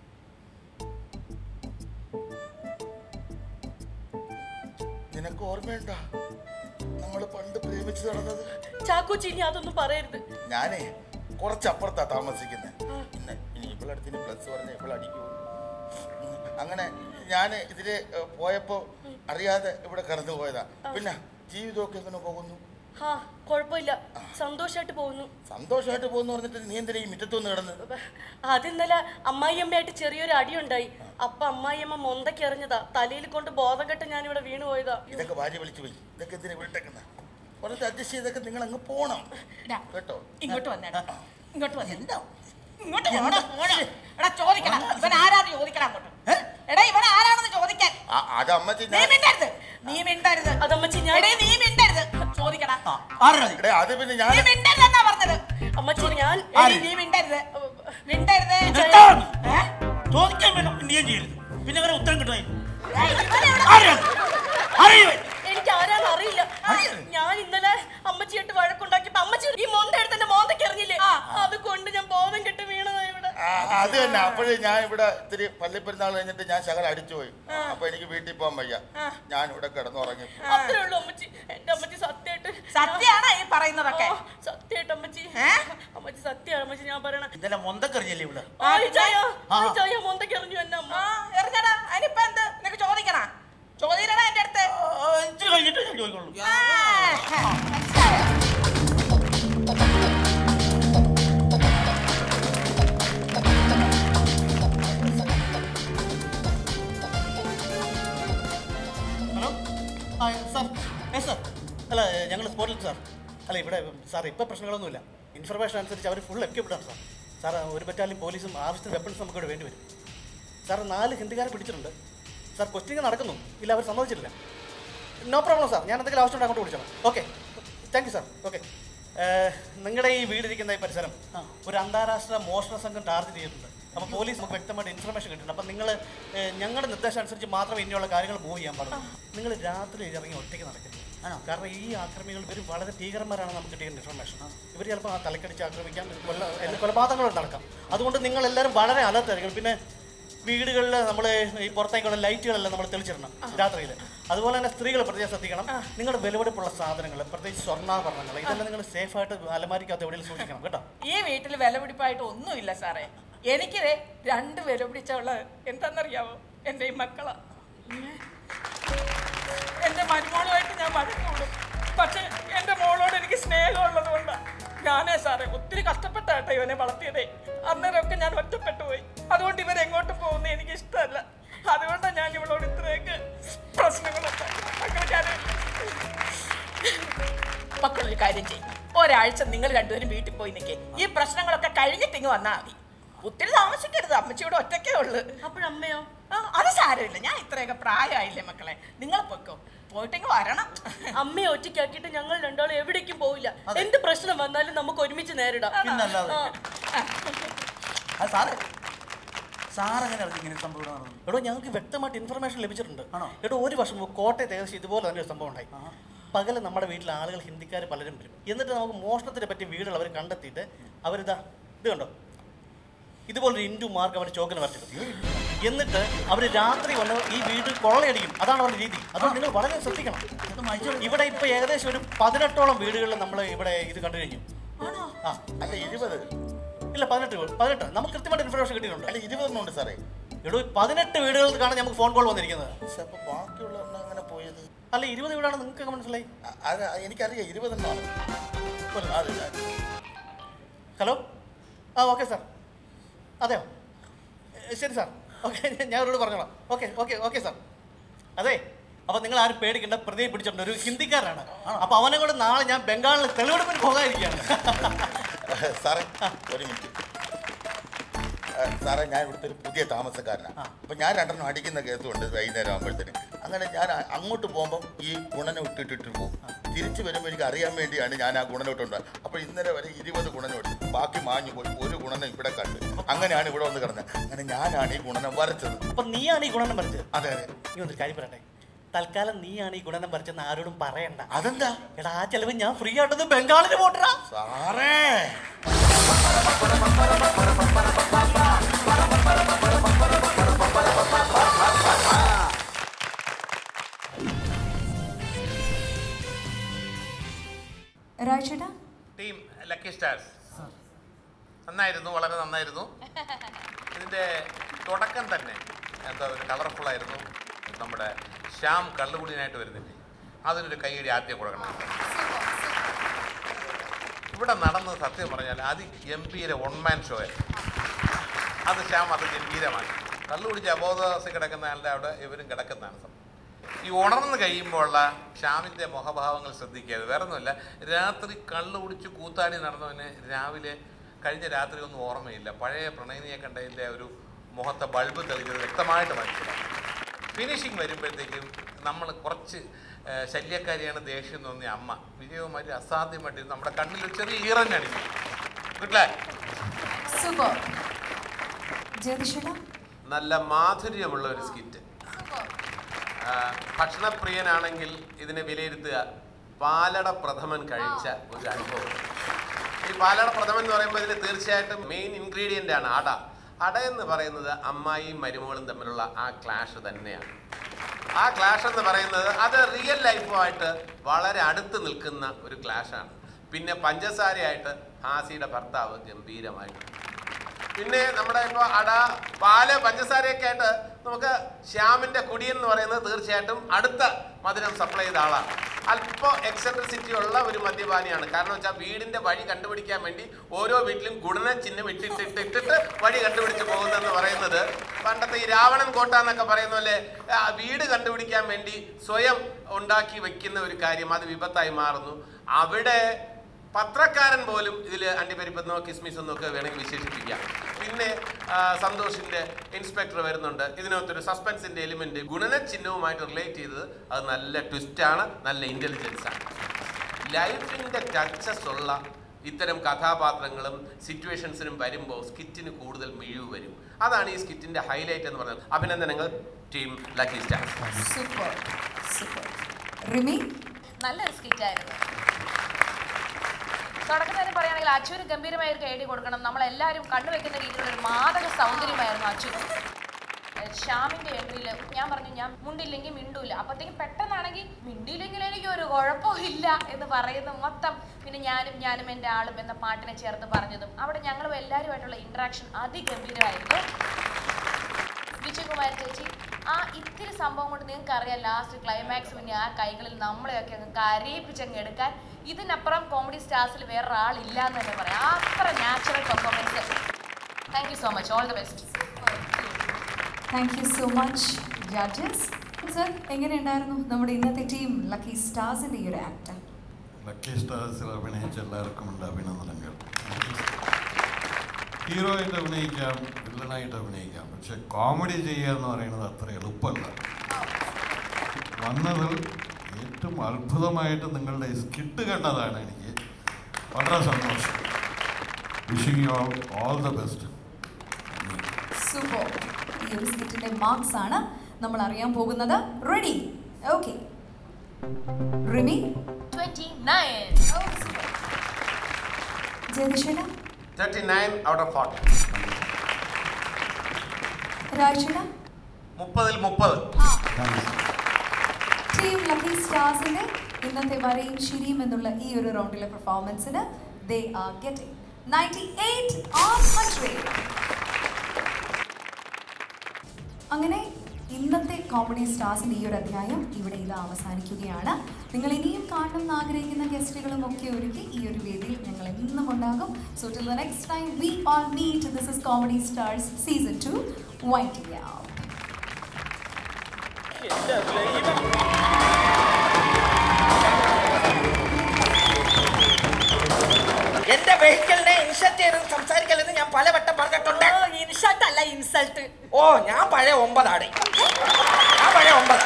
നിനക്ക് ഓർമ്മയുണ്ടോ നമ്മൾ പണ്ട് പ്രേമിച്ച് നടന്നത് ചാക്കോച്ചി ഇനി അതൊന്നും പറയരുത് ഞാനേ കുറച്ചപ്പുറത്താ താമസിക്കുന്നത് പിന്നെ ഇനി ഇവളടുത്തിന് പ്ലസ് പറഞ്ഞ ഇവളടിക്കൂ അങ്ങനെ ഞാൻ ഇതില് ഏഹ്, പോയപ്പോ അറിയാതെ ഇവിടെ കടന്നു പോയതാ പിന്നെ ജീവിതമൊക്കെ എങ്ങനെ പോകുന്നു ആ കുഴപ്പമില്ല സന്തോഷമായിട്ട് പോകുന്നു സന്തോഷമായിട്ട് പോകുന്നു പറഞ്ഞിട്ട് നീ എന്തിനാ ഈ മുറ്റത്തൊന്ന് കിടന്ന് അത് ഇന്നലെ അമ്മായിയമ്മയായിട്ട് ചെറിയൊരു അടിയുണ്ടായി അപ്പൊ അമ്മായിയമ്മ മൊന്തയ്ക്ക് എറിഞ്ഞതാ തലയിൽ കൊണ്ട് ബോധം കെട്ട് ഞാൻ ഇവിടെ വീണു പോയതാ ഇതൊക്കെ ഭാര്യ വിളിച്ചു പോയി ഇതൊക്കെ എന്തിനാ വിളിട്ടേക്കുന്ന കുറച്ച് അഡ്ജസ്റ്റ് ചെയ്തൊക്കെ നിങ്ങൾ അങ്ങ് പോണം കേട്ടോ ഇങ്ങോട്ട് വന്നേടാ ഇങ്ങോട്ട് വന്നേ ഇങ്ങോട്ട് പോടാ, പോടാ. എടാ ചോദിക്കണം ഇവൻ ആരാന്ന് ചോദിക്കണം അങ്ങോട്ട് എടാ ഇവൻ ആരാണെന്ന് ചോദിക്കാൻ ആ, അത് അമ്മച്ചി നീ മിണ്ടരുത് നീ മിണ്ടരുത് അതമ്മച്ചി ഞാൻ എടേ നീ മിണ്ടരുത് ചോദിക്കടാ എടേ, അത് പിന്നെ ഞാൻ നീ മിണ്ടരുതെന്നാ പറഞ്ഞത് അമ്മച്ചി ഞാൻ എടീ, നീ മിണ്ടരുത് മിണ്ടരുത് ചോദിക്കാൻ വേണം ഇന്ത്യയും ചെയ്യരുത് പിന്നെ അങ്ങനെ ഉത്തരം കിട്ടുമായി എനിക്ക് ആരാന്ന് അറിയില്ല ഞാൻ ഇന്നലെ അമ്മച്ചിയായിട്ട് വഴക്കുണ്ടാക്കിയപ്പോ അമ്മച്ചി ഈ മൊന്ത എടുത്ത് എന്റെ മോന്തയ്ക്ക് എറിഞ്ഞില്ലേ അതുകൊണ്ട് ഞാൻ ബോധം കെട്ട് വീണതാ ഇവിടെ ആ, അത് തന്നെ അപ്പോഴേ ഞാൻ ഇവിടെ ഇത്തിരി പള്ളിപ്പെരുന്നാൾ കഴിഞ്ഞിട്ട് ഞാൻ ശകലം അടിച്ചു പോയി അപ്പൊ എനിക്ക് വീട്ടിൽ പോകാൻ വയ്യ ഞാൻ ഇവിടെ കിടന്നുറങ്ങി അത്രേ ഉള്ളൂ അമ്മച്ചി എന്റെ അമ്മച്ചി സത്യമായിട്ട് സത്യാണോ ഈ പറയുന്നതൊക്കെ സത്യമായിട്ട് അമ്മച്ചി അമ്മച്ചി സത്യമാണ് അമ്മച്ചി ഞാൻ പറയണ ഇതെല്ലാം മൊന്തക്കറിഞ്ഞല്ലേ ഇവിടെ ആ ചായ ആ. ചായ മൊന്തയ്ക്ക് എറിഞ്ഞു എന്നെ അമ്മ എറിഞ്ഞടാ അതിനിപ്പോ എന്ത് നിനക്ക് ചോദിക്കണ ചോദിക്കണ എന്റെ അടുത്ത് ഇച്ചിരി കഴിഞ്ഞിട്ട് ഞാൻ ചോദിക്കുള്ളൂ ഹലോ ആ സാർ ഏ സാർ അല്ല ഞങ്ങൾ സ്പോട്ടിൽ സാർ അല്ല ഇവിടെ സാർ ഇപ്പോൾ പ്രശ്നങ്ങളൊന്നുമില്ല ഇൻഫർമേഷൻ അനുസരിച്ച് അവർ ഫുൾ എക്യുപ്ഡാണ് സാർ സാർ ഒരു ബറ്റാലിയൻ പോലീസും ആവശ്യത്തിന് വെപ്പൺസ് നമുക്ക് ഇവിടെ വേണ്ടി വരും സാർ നാല് ഹിന്ദിക്കാരെ പിടിച്ചിട്ടുണ്ട് സാർ ക്വസ്റ്റിംഗ് നടക്കുന്നു ഇല്ല അവർ സമ്മതിച്ചിട്ടില്ല നോ പ്രോബ്ലം സാർ ഞാൻ എന്തെങ്കിലും ആവശ്യമുണ്ട് അങ്ങോട്ട് വിളിച്ചോളാം okay thank you sir okay നിങ്ങളുടെ ഈ വീടിരിക്കുന്ന ഈ പരിസരം ഒരു അന്താരാഷ്ട്ര മോഷണ സംഘം ടാർഗറ്റ് ചെയ്തിട്ടുണ്ട് അപ്പോൾ പോലീസ് നമുക്ക് വ്യക്തമായിട്ട് ഇൻഫർമേഷൻ കിട്ടുന്നുണ്ട് അപ്പം നിങ്ങൾ ഞങ്ങളുടെ നിർദ്ദേശം അനുസരിച്ച് മാത്രമേ ഇനിയുള്ള കാര്യങ്ങൾ മൂവ് ചെയ്യാൻ പാടുള്ളൂ നിങ്ങൾ രാത്രി ഇറങ്ങി ഒറ്റയ്ക്ക് നടക്കരുത് കാരണം ഈ ആക്രമികൾ ഇവർ വളരെ ഭീകരന്മാരാണ് നമുക്ക് കിട്ടിയ ഇൻഫർമേഷൻ ഇവർ ചിലപ്പോൾ ആ തലക്കടിച്ച് ആക്രമിക്കാം കൊല്ല എല്ലാ കൊലപാതകങ്ങൾ നടക്കാം അതുകൊണ്ട് നിങ്ങൾ എല്ലാവരും വളരെ അലർട്ട് ആയിരിക്കണം പിന്നെ വീടുകളിൽ നമ്മൾ ഈ പുറത്തേക്കുള്ള ലൈറ്റുകളെല്ലാം നമ്മൾ തെളിച്ചിടണം രാത്രിയിൽ അതുപോലെ തന്നെ സ്ത്രീകൾ പ്രത്യേകം ശ്രദ്ധിക്കണം നിങ്ങളുടെ വിലപിടിപ്പുള്ള സാധനങ്ങൾ പ്രത്യേകിച്ച് സ്വർണ്ണാഭരണങ്ങൾ ഇതെല്ലാം നിങ്ങൾ സേഫായിട്ട് അലമാരിക്കകത്ത് എവിടെയും സൂക്ഷിക്കണം കേട്ടോ ഈ വീട്ടിൽ വിലപിടിപ്പായിട്ട് ഒന്നുമില്ല സാറേ എനിക്ക് രണ്ട് വില പിടിച്ചുള്ള എന്താണെന്നറിയാവോ എൻ്റെ ഈ മക്കളാ എൻ്റെ മരുമോളുമായിട്ട് ഞാൻ വഴക്കൂടും പക്ഷെ എൻ്റെ മോളോട് എനിക്ക് സ്നേഹമുള്ളത് കൊണ്ടാണ് ഞാനേ സാറേ ഒത്തിരി കഷ്ടപ്പെട്ടാട്ടോ ഇവനെ വളർത്തിയതേ അന്നേരമൊക്കെ ഞാൻ ഒറ്റപ്പെട്ടു പോയി അതുകൊണ്ട് ഇവർ എങ്ങോട്ട് പോകുന്നത് എനിക്ക് ഇഷ്ടമല്ല അതുകൊണ്ടാണ് ഞാൻ ഇവളോട് ഇത്രയൊക്കെ പ്രശ്നങ്ങളൊക്കെ അങ്ങനെ ഞാൻ മക്കളൊരു കാര്യം ചെയ്യും ഒരാഴ്ച നിങ്ങൾ രണ്ടുപേരും വീട്ടിൽ പോയി നിൽക്കേ ഈ പ്രശ്നങ്ങളൊക്കെ കഴിഞ്ഞിട്ട് ഇങ്ങ് വന്നാൽ മതി ഒത്തിരി താമസിക്കരുത് അമ്മച്ചിയുടെ ഒറ്റയ്ക്കേ ഉള്ളു അപ്പോഴമ്മയോ ആ അത് സാരമില്ല ഞാൻ ഇത്രയൊക്കെ പ്രായമായില്ലേ മക്കളെ നിങ്ങൾ പൊയ്ക്കോ പോയിട്ടെങ്കിൽ വരണം അമ്മയെ ഒറ്റയ്ക്കാക്കിയിട്ട് ഞങ്ങൾ രണ്ടാളും എവിടേക്കും പോവില്ല എന്ത് പ്രശ്നം വന്നാലും നമുക്ക് ഒരുമിച്ച് നേരിടാം പിന്നല്ലാതെ. ആ. അത് സാറേ സാർ എങ്ങനെ അറിഞ്ഞു ഇങ്ങനെ സംഭവം നടന്നത്? എടോ ഞങ്ങൾക്ക് വ്യക്തമായിട്ട് ഇൻഫർമേഷൻ ലഭിച്ചിട്ടുണ്ട് എടോ ഒരു വർഷം മുമ്പ് കോട്ടയത്ത് ഏകദേശം ഇതുപോലെ തന്നെ ഒരു സംഭവം ഉണ്ടായി പകല് നമ്മുടെ വീട്ടിൽ ആളുകൾ ഹിന്ദിക്കാർ പലരും വരും എന്നിട്ട് നമുക്ക് മോഷണത്തിനെ പറ്റിയ വീടുകൾ അവർ കണ്ടെത്തിയിട്ട് അവരിതാ ഇത് കണ്ടോ ഇതുപോലൊരു ഇൻഡു മാർക്ക് അവർ ചോക്കിന് വരച്ചിട്ടുണ്ട് എന്നിട്ട് അവർ രാത്രി വന്ന് ഈ വീട് കൊള്ളയടിക്കും അതാണ് അവരുടെ രീതി അതുകൊണ്ട് നിങ്ങൾ വളരെ ശ്രദ്ധിക്കണം ഇവിടെ ഇപ്പൊ ഏകദേശം ഒരു പതിനെട്ടോളം വീടുകളിൽ നമ്മൾ ഇവിടെ ഇത് കണ്ടു കഴിഞ്ഞു ആ അല്ല ഇരുപത് ഇല്ല പതിനെട്ട് വീട് പതിനെട്ട് നമുക്ക് കൃത്യമായിട്ട് ഇൻഫർമേഷൻ കിട്ടിയിട്ടുണ്ട് അല്ല ഇരുപതെണ്ണം ഉണ്ട് സാറേ എടോ പതിനെട്ട് വീടുകളിൽ കാണാൻ നമുക്ക് ഫോൺ കോൾ വന്നിരിക്കുന്നത് പക്ഷെ അപ്പൊ ബാക്കിയുള്ള അങ്ങനെ പോയത് അല്ല ഇരുപത് വീടാണ് നിങ്ങൾക്ക് മനസ്സിലായി അ- അത് എനിക്കറിയാം ഇരുപതെണ്ണമാണ് അതെ അതെ. ഹലോ ആ ഓക്കെ സാർ അതെയോ ഏ, ശരി സാർ ഓക്കെ ഞാൻ അവരോട് പറഞ്ഞോളാം ഓക്കെ ഓക്കെ ഓക്കെ സാർ അതെ അപ്പൊ നിങ്ങൾ ആരും പേടിക്കേണ്ട പ്രതിയെ പിടിച്ചിട്ടുണ്ട് ഒരു ഹിന്ദിക്കാരനാണ് അപ്പൊ അവനെ കൂടെ നാളെ ഞാൻ ബംഗാളിൽ തെളിവെടുപ്പിന് പോകാതിരിക്കുകയാണ് സാറേ ഒരു മിനിറ്റ് ആ, സാറേ ഞാൻ ഇവിടുത്തെ ഒരു പുതിയ താമസക്കാരനാണ് അപ്പൊ ഞാൻ രണ്ടെണ്ണം അടിക്കുന്ന കേസുണ്ട് വൈകുന്നേരം ആകുമ്പോഴത്തേന് അങ്ങനെ ഞാൻ അ- അങ്ങോട്ട് പോകുമ്പോൾ ഈ ഗുണനം ഇട്ടിട്ടിട്ട് പോകും തിരിച്ചു വരുമ്പോൾ എനിക്ക് അറിയാൻ വേണ്ടിയാണ് ഞാൻ ആ ഗുണനം ഇട്ടുണ്ട് അപ്പോൾ ഇന്നലെ വരെ ഇരുപത് ഗുണനം എടുത്തു ബാക്കി മാഞ്ഞു പോയി ഒരു ഗുണനം ഇവിടെ കണ്ട് അങ്ങനെയാണ് ഇവിടെ വന്ന് കിടന്നത് അങ്ങനെ ഞാനാണ് ഈ ഗുണനം വരച്ചത് അപ്പൊ നീയാണ് ഈ ഗുണനം വരച്ചത് അതെ അതെ നീ ഒന്ന് കാര്യം പറയട്ടെ തൽക്കാലം നീയാണ് ഈ ഗുണനം വരച്ചെന്ന് ആരോടും പറയണ്ട അതെന്താ എടാ ആ ചെലവ് ഞാൻ ഫ്രീ ആയിട്ടത് ബംഗാളിന് പോട്ടറാ സാറേ രാജേട്ടാ ടീം ലക്കി സ്റ്റാർസ് നന്നായിരുന്നു വളരെ നന്നായിരുന്നു ഇതിൻ്റെ തുടക്കം തന്നെ എന്താ ഒരു കളർഫുൾ ആയിരുന്നു നമ്മുടെ ശ്യാം കള്ളുകുടിനായിട്ട് വരുന്നില്ലേ അതിനൊരു കൈയടി ആദ്യം കൊടുക്കണം ഇവിടെ നടന്നത് സത്യം പറഞ്ഞാൽ അതിഗംഭീര ഒൺമാൻ ഷോ അത് ശ്യാം അത് ഗംഭീരമാണ് കള്ളു കുടിച്ച് അബോധാവസ്ഥ കിടക്കുന്ന ആളുടെ അവിടെ ഇവരും കിടക്കുന്നതാണ് സംഭവം ഈ ഉണർന്ന് കഴിയുമ്പോഴുള്ള ശ്യാമിൻ്റെ മുഖഭാവങ്ങൾ ശ്രദ്ധിക്കരുത് വേറെ ഒന്നുമില്ല രാത്രി കള്ളു കുടിച്ച് കൂത്താടി നടന്നവന് രാവിലെ കഴിഞ്ഞ രാത്രി ഒന്നും ഓർമ്മയില്ല പഴയ പ്രണയിനിയെ കണ്ടതിൻ്റെ ഒരു മുഖത്തെ ബൾബ് തെളിഞ്ഞത് വ്യക്തമായിട്ട് മനസ്സിലായി ഫിനിഷിങ് വരുമ്പോഴത്തേക്കും നമ്മൾ കുറച്ച് ആ, ശല്യക്കാരിയാണ് ദേഷ്യം തോന്നിയ അമ്മ വിജയകുമാരി അസാധ്യമായിട്ട് നമ്മുടെ കണ്ണിൽ ഒരു ചെറിയ ഈറൻ അണിഞ്ഞു കിട്ടില്ലേ സൂപ്പർ ജ്യോതിഷേട്ടാ നല്ല മാധുര്യമുള്ള ഒരു സ്കിറ്റ് ആ, ഭക്ഷണപ്രിയനാണെങ്കിൽ ഇതിനെ വിലയിരുത്തുക പാലട പ്രഥമൻ കഴിച്ച ഒരു അനുഭവം ഈ പാലട പ്രഥമൻ എന്ന് പറയുമ്പോൾ ഇതിൽ തീർച്ചയായിട്ടും മെയിൻ ഇൻഗ്രീഡിയൻ്റ് ആണ് അട അട എന്ന് പറയുന്നത് അമ്മായിയും മരുമകളും തമ്മിലുള്ള ആ ക്ലാഷ് തന്നെയാണ് ആ ക്ലാഷ് എന്ന് പറയുന്നത് അത് റിയൽ ലൈഫുമായിട്ട് വളരെ അടുത്ത് നിൽക്കുന്ന ഒരു ക്ലാഷാണ് പിന്നെ പഞ്ചസാരയായിട്ട് ഹാസിയുടെ ഭർത്താവ് ഗംഭീരമായിട്ട് പിന്നെ നമ്മുടെ ഇപ്പോൾ അട പാല് പഞ്ചസാരയൊക്കെ ആയിട്ട് നമുക്ക് ശ്യാമിൻ്റെ കുടിയൻ എന്ന് പറയുന്നത് തീർച്ചയായിട്ടും അടുത്ത മധുരം സപ്ലൈ ചെയ്ത ആളാണ് അല്പം എക്സെൻട്രിസിറ്റി ഉള്ള ഒരു മദ്യപാനിയാണ് കാരണം വെച്ചാൽ വീടിൻ്റെ വഴി കണ്ടുപിടിക്കാൻ വേണ്ടി ഓരോ വീട്ടിലും ഗുണന ചിഹ്നം ഇട്ടിട്ടിട്ട് ഇട്ടിട്ട് വഴി കണ്ടുപിടിച്ച് പോകുന്നതെന്ന് പറയുന്നത് പണ്ടത്തെ ഈ രാവണൻ കോട്ട എന്നൊക്കെ പറയുന്ന പോലെ ആ, വീട് കണ്ടുപിടിക്കാൻ വേണ്ടി സ്വയം ഉണ്ടാക്കി വെക്കുന്ന ഒരു കാര്യം അത് വിപത്തായി മാറുന്നു അവിടെ പത്രക്കാരൻ പോലും ഇതിൽ അണ്ടിപ്പരിപ്പെന്നോ കിസ്മിസെന്നോ ഒക്കെ വേണമെങ്കിൽ വിശേഷിപ്പിക്കാം പിന്നെ ആ, സന്തോഷിന്റെ ഇൻസ്പെക്ടർ വരുന്നുണ്ട് ഇതിനകത്തൊരു സസ്പെൻസിന്റെ എലിമെന്റ് ഗുണനചിഹ്നവുമായിട്ട് റിലേറ്റ് ചെയ്തത് അത് നല്ല ട്വിസ്റ്റാണ് നല്ല ഇന്റലിജൻസ് ആണ് ലൈഫിന്റെ ടച്ചസ് ഉള്ള ഇത്തരം കഥാപാത്രങ്ങളും സിറ്റുവേഷൻസിനും വരുമ്പോൾ സ്കിറ്റിന് കൂടുതൽ മിഴിവ് വരും അതാണ് ഈ സ്കിറ്റിന്റെ ഹൈലൈറ്റ് എന്ന് പറയുന്നത് അഭിനന്ദനങ്ങൾ team lucky star super super Rimi നല്ലൊരു സ്കിറ്റായിരുന്നു തുടക്കത്തിൽ തന്നെ പറയുകയാണെങ്കിൽ അച്ചുവിന് ഗംഭീരമായ ഒരു കൈഡി കൊടുക്കണം നമ്മളെല്ലാവരും കണ്ടുവെക്കുന്ന രീതിയിലുള്ള ഒരു മാതക സൗന്ദര്യമായിരുന്നു അച്ചുവിന് ഏഹ് ശ്യാമിന്റെ എൻട്രിയിൽ ഞാൻ പറഞ്ഞു ഞാൻ മുണ്ടില്ലെങ്കിൽ മിണ്ടൂല അപ്പത്തേക്കും പെട്ടെന്നാണെങ്കിൽ മിണ്ടിയില്ലെങ്കിൽ എനിക്ക് ഒരു കുഴപ്പവും ഇല്ല എന്ന് പറയുന്ന മൊത്തം പിന്നെ ഞാനും ഞാനും എൻ്റെ ആളും എന്ന പാട്ടിനെ ചേർത്ത് പറഞ്ഞതും അവിടെ ഞങ്ങളും എല്ലാവരുമായിട്ടുള്ള ഇൻട്രാക്ഷൻ അതിഗംഭീരമായിരുന്നു വിജയകുമാരി ചേച്ചി ആ ഇത്തിരി സംഭവം കൊണ്ട് നിങ്ങൾക്ക് അറിയാം ലാസ്റ്റ് ക്ലൈമാക്സ് പിന്നെ ആ കൈകളിൽ നമ്മളെയൊക്കെ അങ്ങ് കരയിപ്പിച്ചങ്ങ് എടുക്കാൻ ഇതിനപ്പുറം കോമഡി സ്റ്റാർസിൽ വേറൊരാളില്ല എന്ന് തന്നെ പറയാം അത്ര natural performance thank you so much all the best thank you so much judges sir എങ്ങനെയുണ്ടായിരുന്നു നമ്മുടെ ഇന്നത്തെ ടീം ലക്കി സ്റ്റാർസിന്റെ ഈ ഒരു ആക്ട് ലക്കി സ്റ്റാർസിൽ അഭിനയിച്ച എല്ലാവർക്കും ഉണ്ട് അഭിനന്ദനങ്ങൾ ഹീറോ ആയിട്ട് അഭിനയിക്കാം വില്ലനായിട്ട് അഭിനയിക്കാം പക്ഷെ കോമഡി ചെയ്യുക എന്ന് പറയുന്നത് അത്ര എളുപ്പമല്ല വന്നതിൽ ഏറ്റവും അത്ഭുതമായിട്ട് നിങ്ങളുടെ സ്കിറ്റ് കണ്ടതാണ് എനിക്ക് വളരെ സന്തോഷം wishing you all all the best super ഈ ഒരു സ്കിറ്റിന്റെ മാർക്സ് ആണ് നമ്മൾ അറിയാൻ പോകുന്നത് ready okay Rimi twenty nine ജയതിഷേട്ട thirty nine out of forty രാജുന മുപ്പതിൽ മുപ്പത് ടീം ലക്കി സ്റ്റാർസിന്റെ ഇന്നത്തെ വരയും ശിരിയും എന്നുള്ള ഈ ഒരു റൗണ്ടിലെ പെർഫോമൻസിന് ദേ ആർ ഗെറ്റിംഗ് 98 ഓഫ് 100 അങ്ങനെ ഇന്നത്തെ കോമഡി സ്റ്റാർസിന്റെ ഈ ഒരു അധ്യായം ഇവിടെ ഇത് അവസാനിക്കുകയാണ് നിങ്ങൾ ഇനിയും കാണണം എന്ന് ആഗ്രഹിക്കുന്ന ഗസ്റ്റുകളും ഒക്കെ ഒരുക്കി ഈ ഒരു വേദിയിൽ ഞങ്ങൾ എന്നും ഉണ്ടാകും so till the next time we all meet this is comedy stars season two waiting out എന്റെ വെഹിക്കിളിനെ ഇൻസൾട്ട് ചെയ്ത് സംസാരിക്കല്ലെന്ന് ഞാൻ പലവട്ടം പറഞ്ഞിട്ടുണ്ട് ഇൻസൾട്ട് അല്ല ഇൻസൾട്ട് ഓ ഞാൻ പഴയ ഒമ്പതാണ് ഞാൻ പഴയ ഒമ്പത്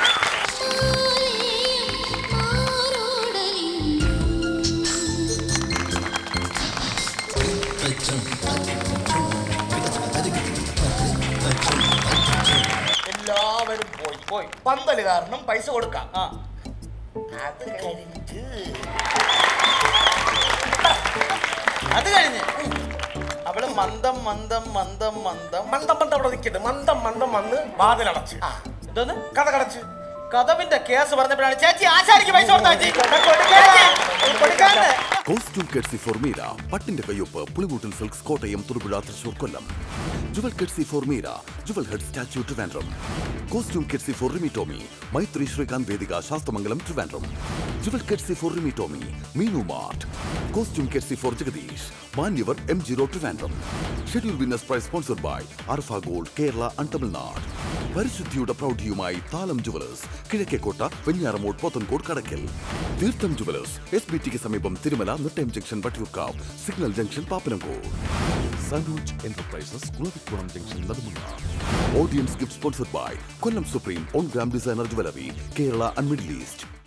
എല്ലാവരും പോയി പോയി പന്തല് കാരണം പൈസ കൊടുക്കാം അത് കഴിഞ്ഞിട്ട് അത് കഴിഞ്ഞ് അവള് മന്ദം മന്ദം മന്ദം മന്ദം മന്ദം മന്ദം അവിടെ നിൽക്കട്ടെ മന്ദം മന്ദം വന്ന് വാതിലടച്ച് എന്തോന്ന് കഥ കടച്ച് കഥവിന്റെ കേസ് പറഞ്ഞപ്പോഴാണ് ചേച്ചി ആശാരിക്ക് പൈസ കൊടുത്താ ചേച്ചി കൊടുക്കാന്ന്, കൊടുക്കാന്ന് കോസ്റ്റ്യൂം കെഡ്സി ഫോർമീര പട്ടിന്റെ കയ്യൊപ്പ് Pulikootil silks Kottayam Thodupuzha Thrissur Kollam jewel courtesy Formeera jewel head statue Trivandrum costume courtesy for Rimi Tomy Maithri Srikanth Vedika Sasthamangalam Trivandrum jewel courtesy for Rimi Tomy Meenu mart costume courtesy for Jagadish Manyavar M ജീറോ Trivandrum schedule winners prize sponsored by Arfa gold Kerala and Tamil Nadu പരിശുദ്ധിയുടെ പ്രൗഢിയുമായി Thalam jewellers Kizhakkekotta Venjaramoodu Pothencode Kadakkal Theertham jewellers S B ടിക്ക് സമീപം Thirumala Nettayam junction Vattiyoorkavu signal junction Pappanamcode Sanooj enterprises Kulavikkulam junction Nedumunda audience gift sponsored by Kollam supreme one gram designer jewellery Kerala and middle east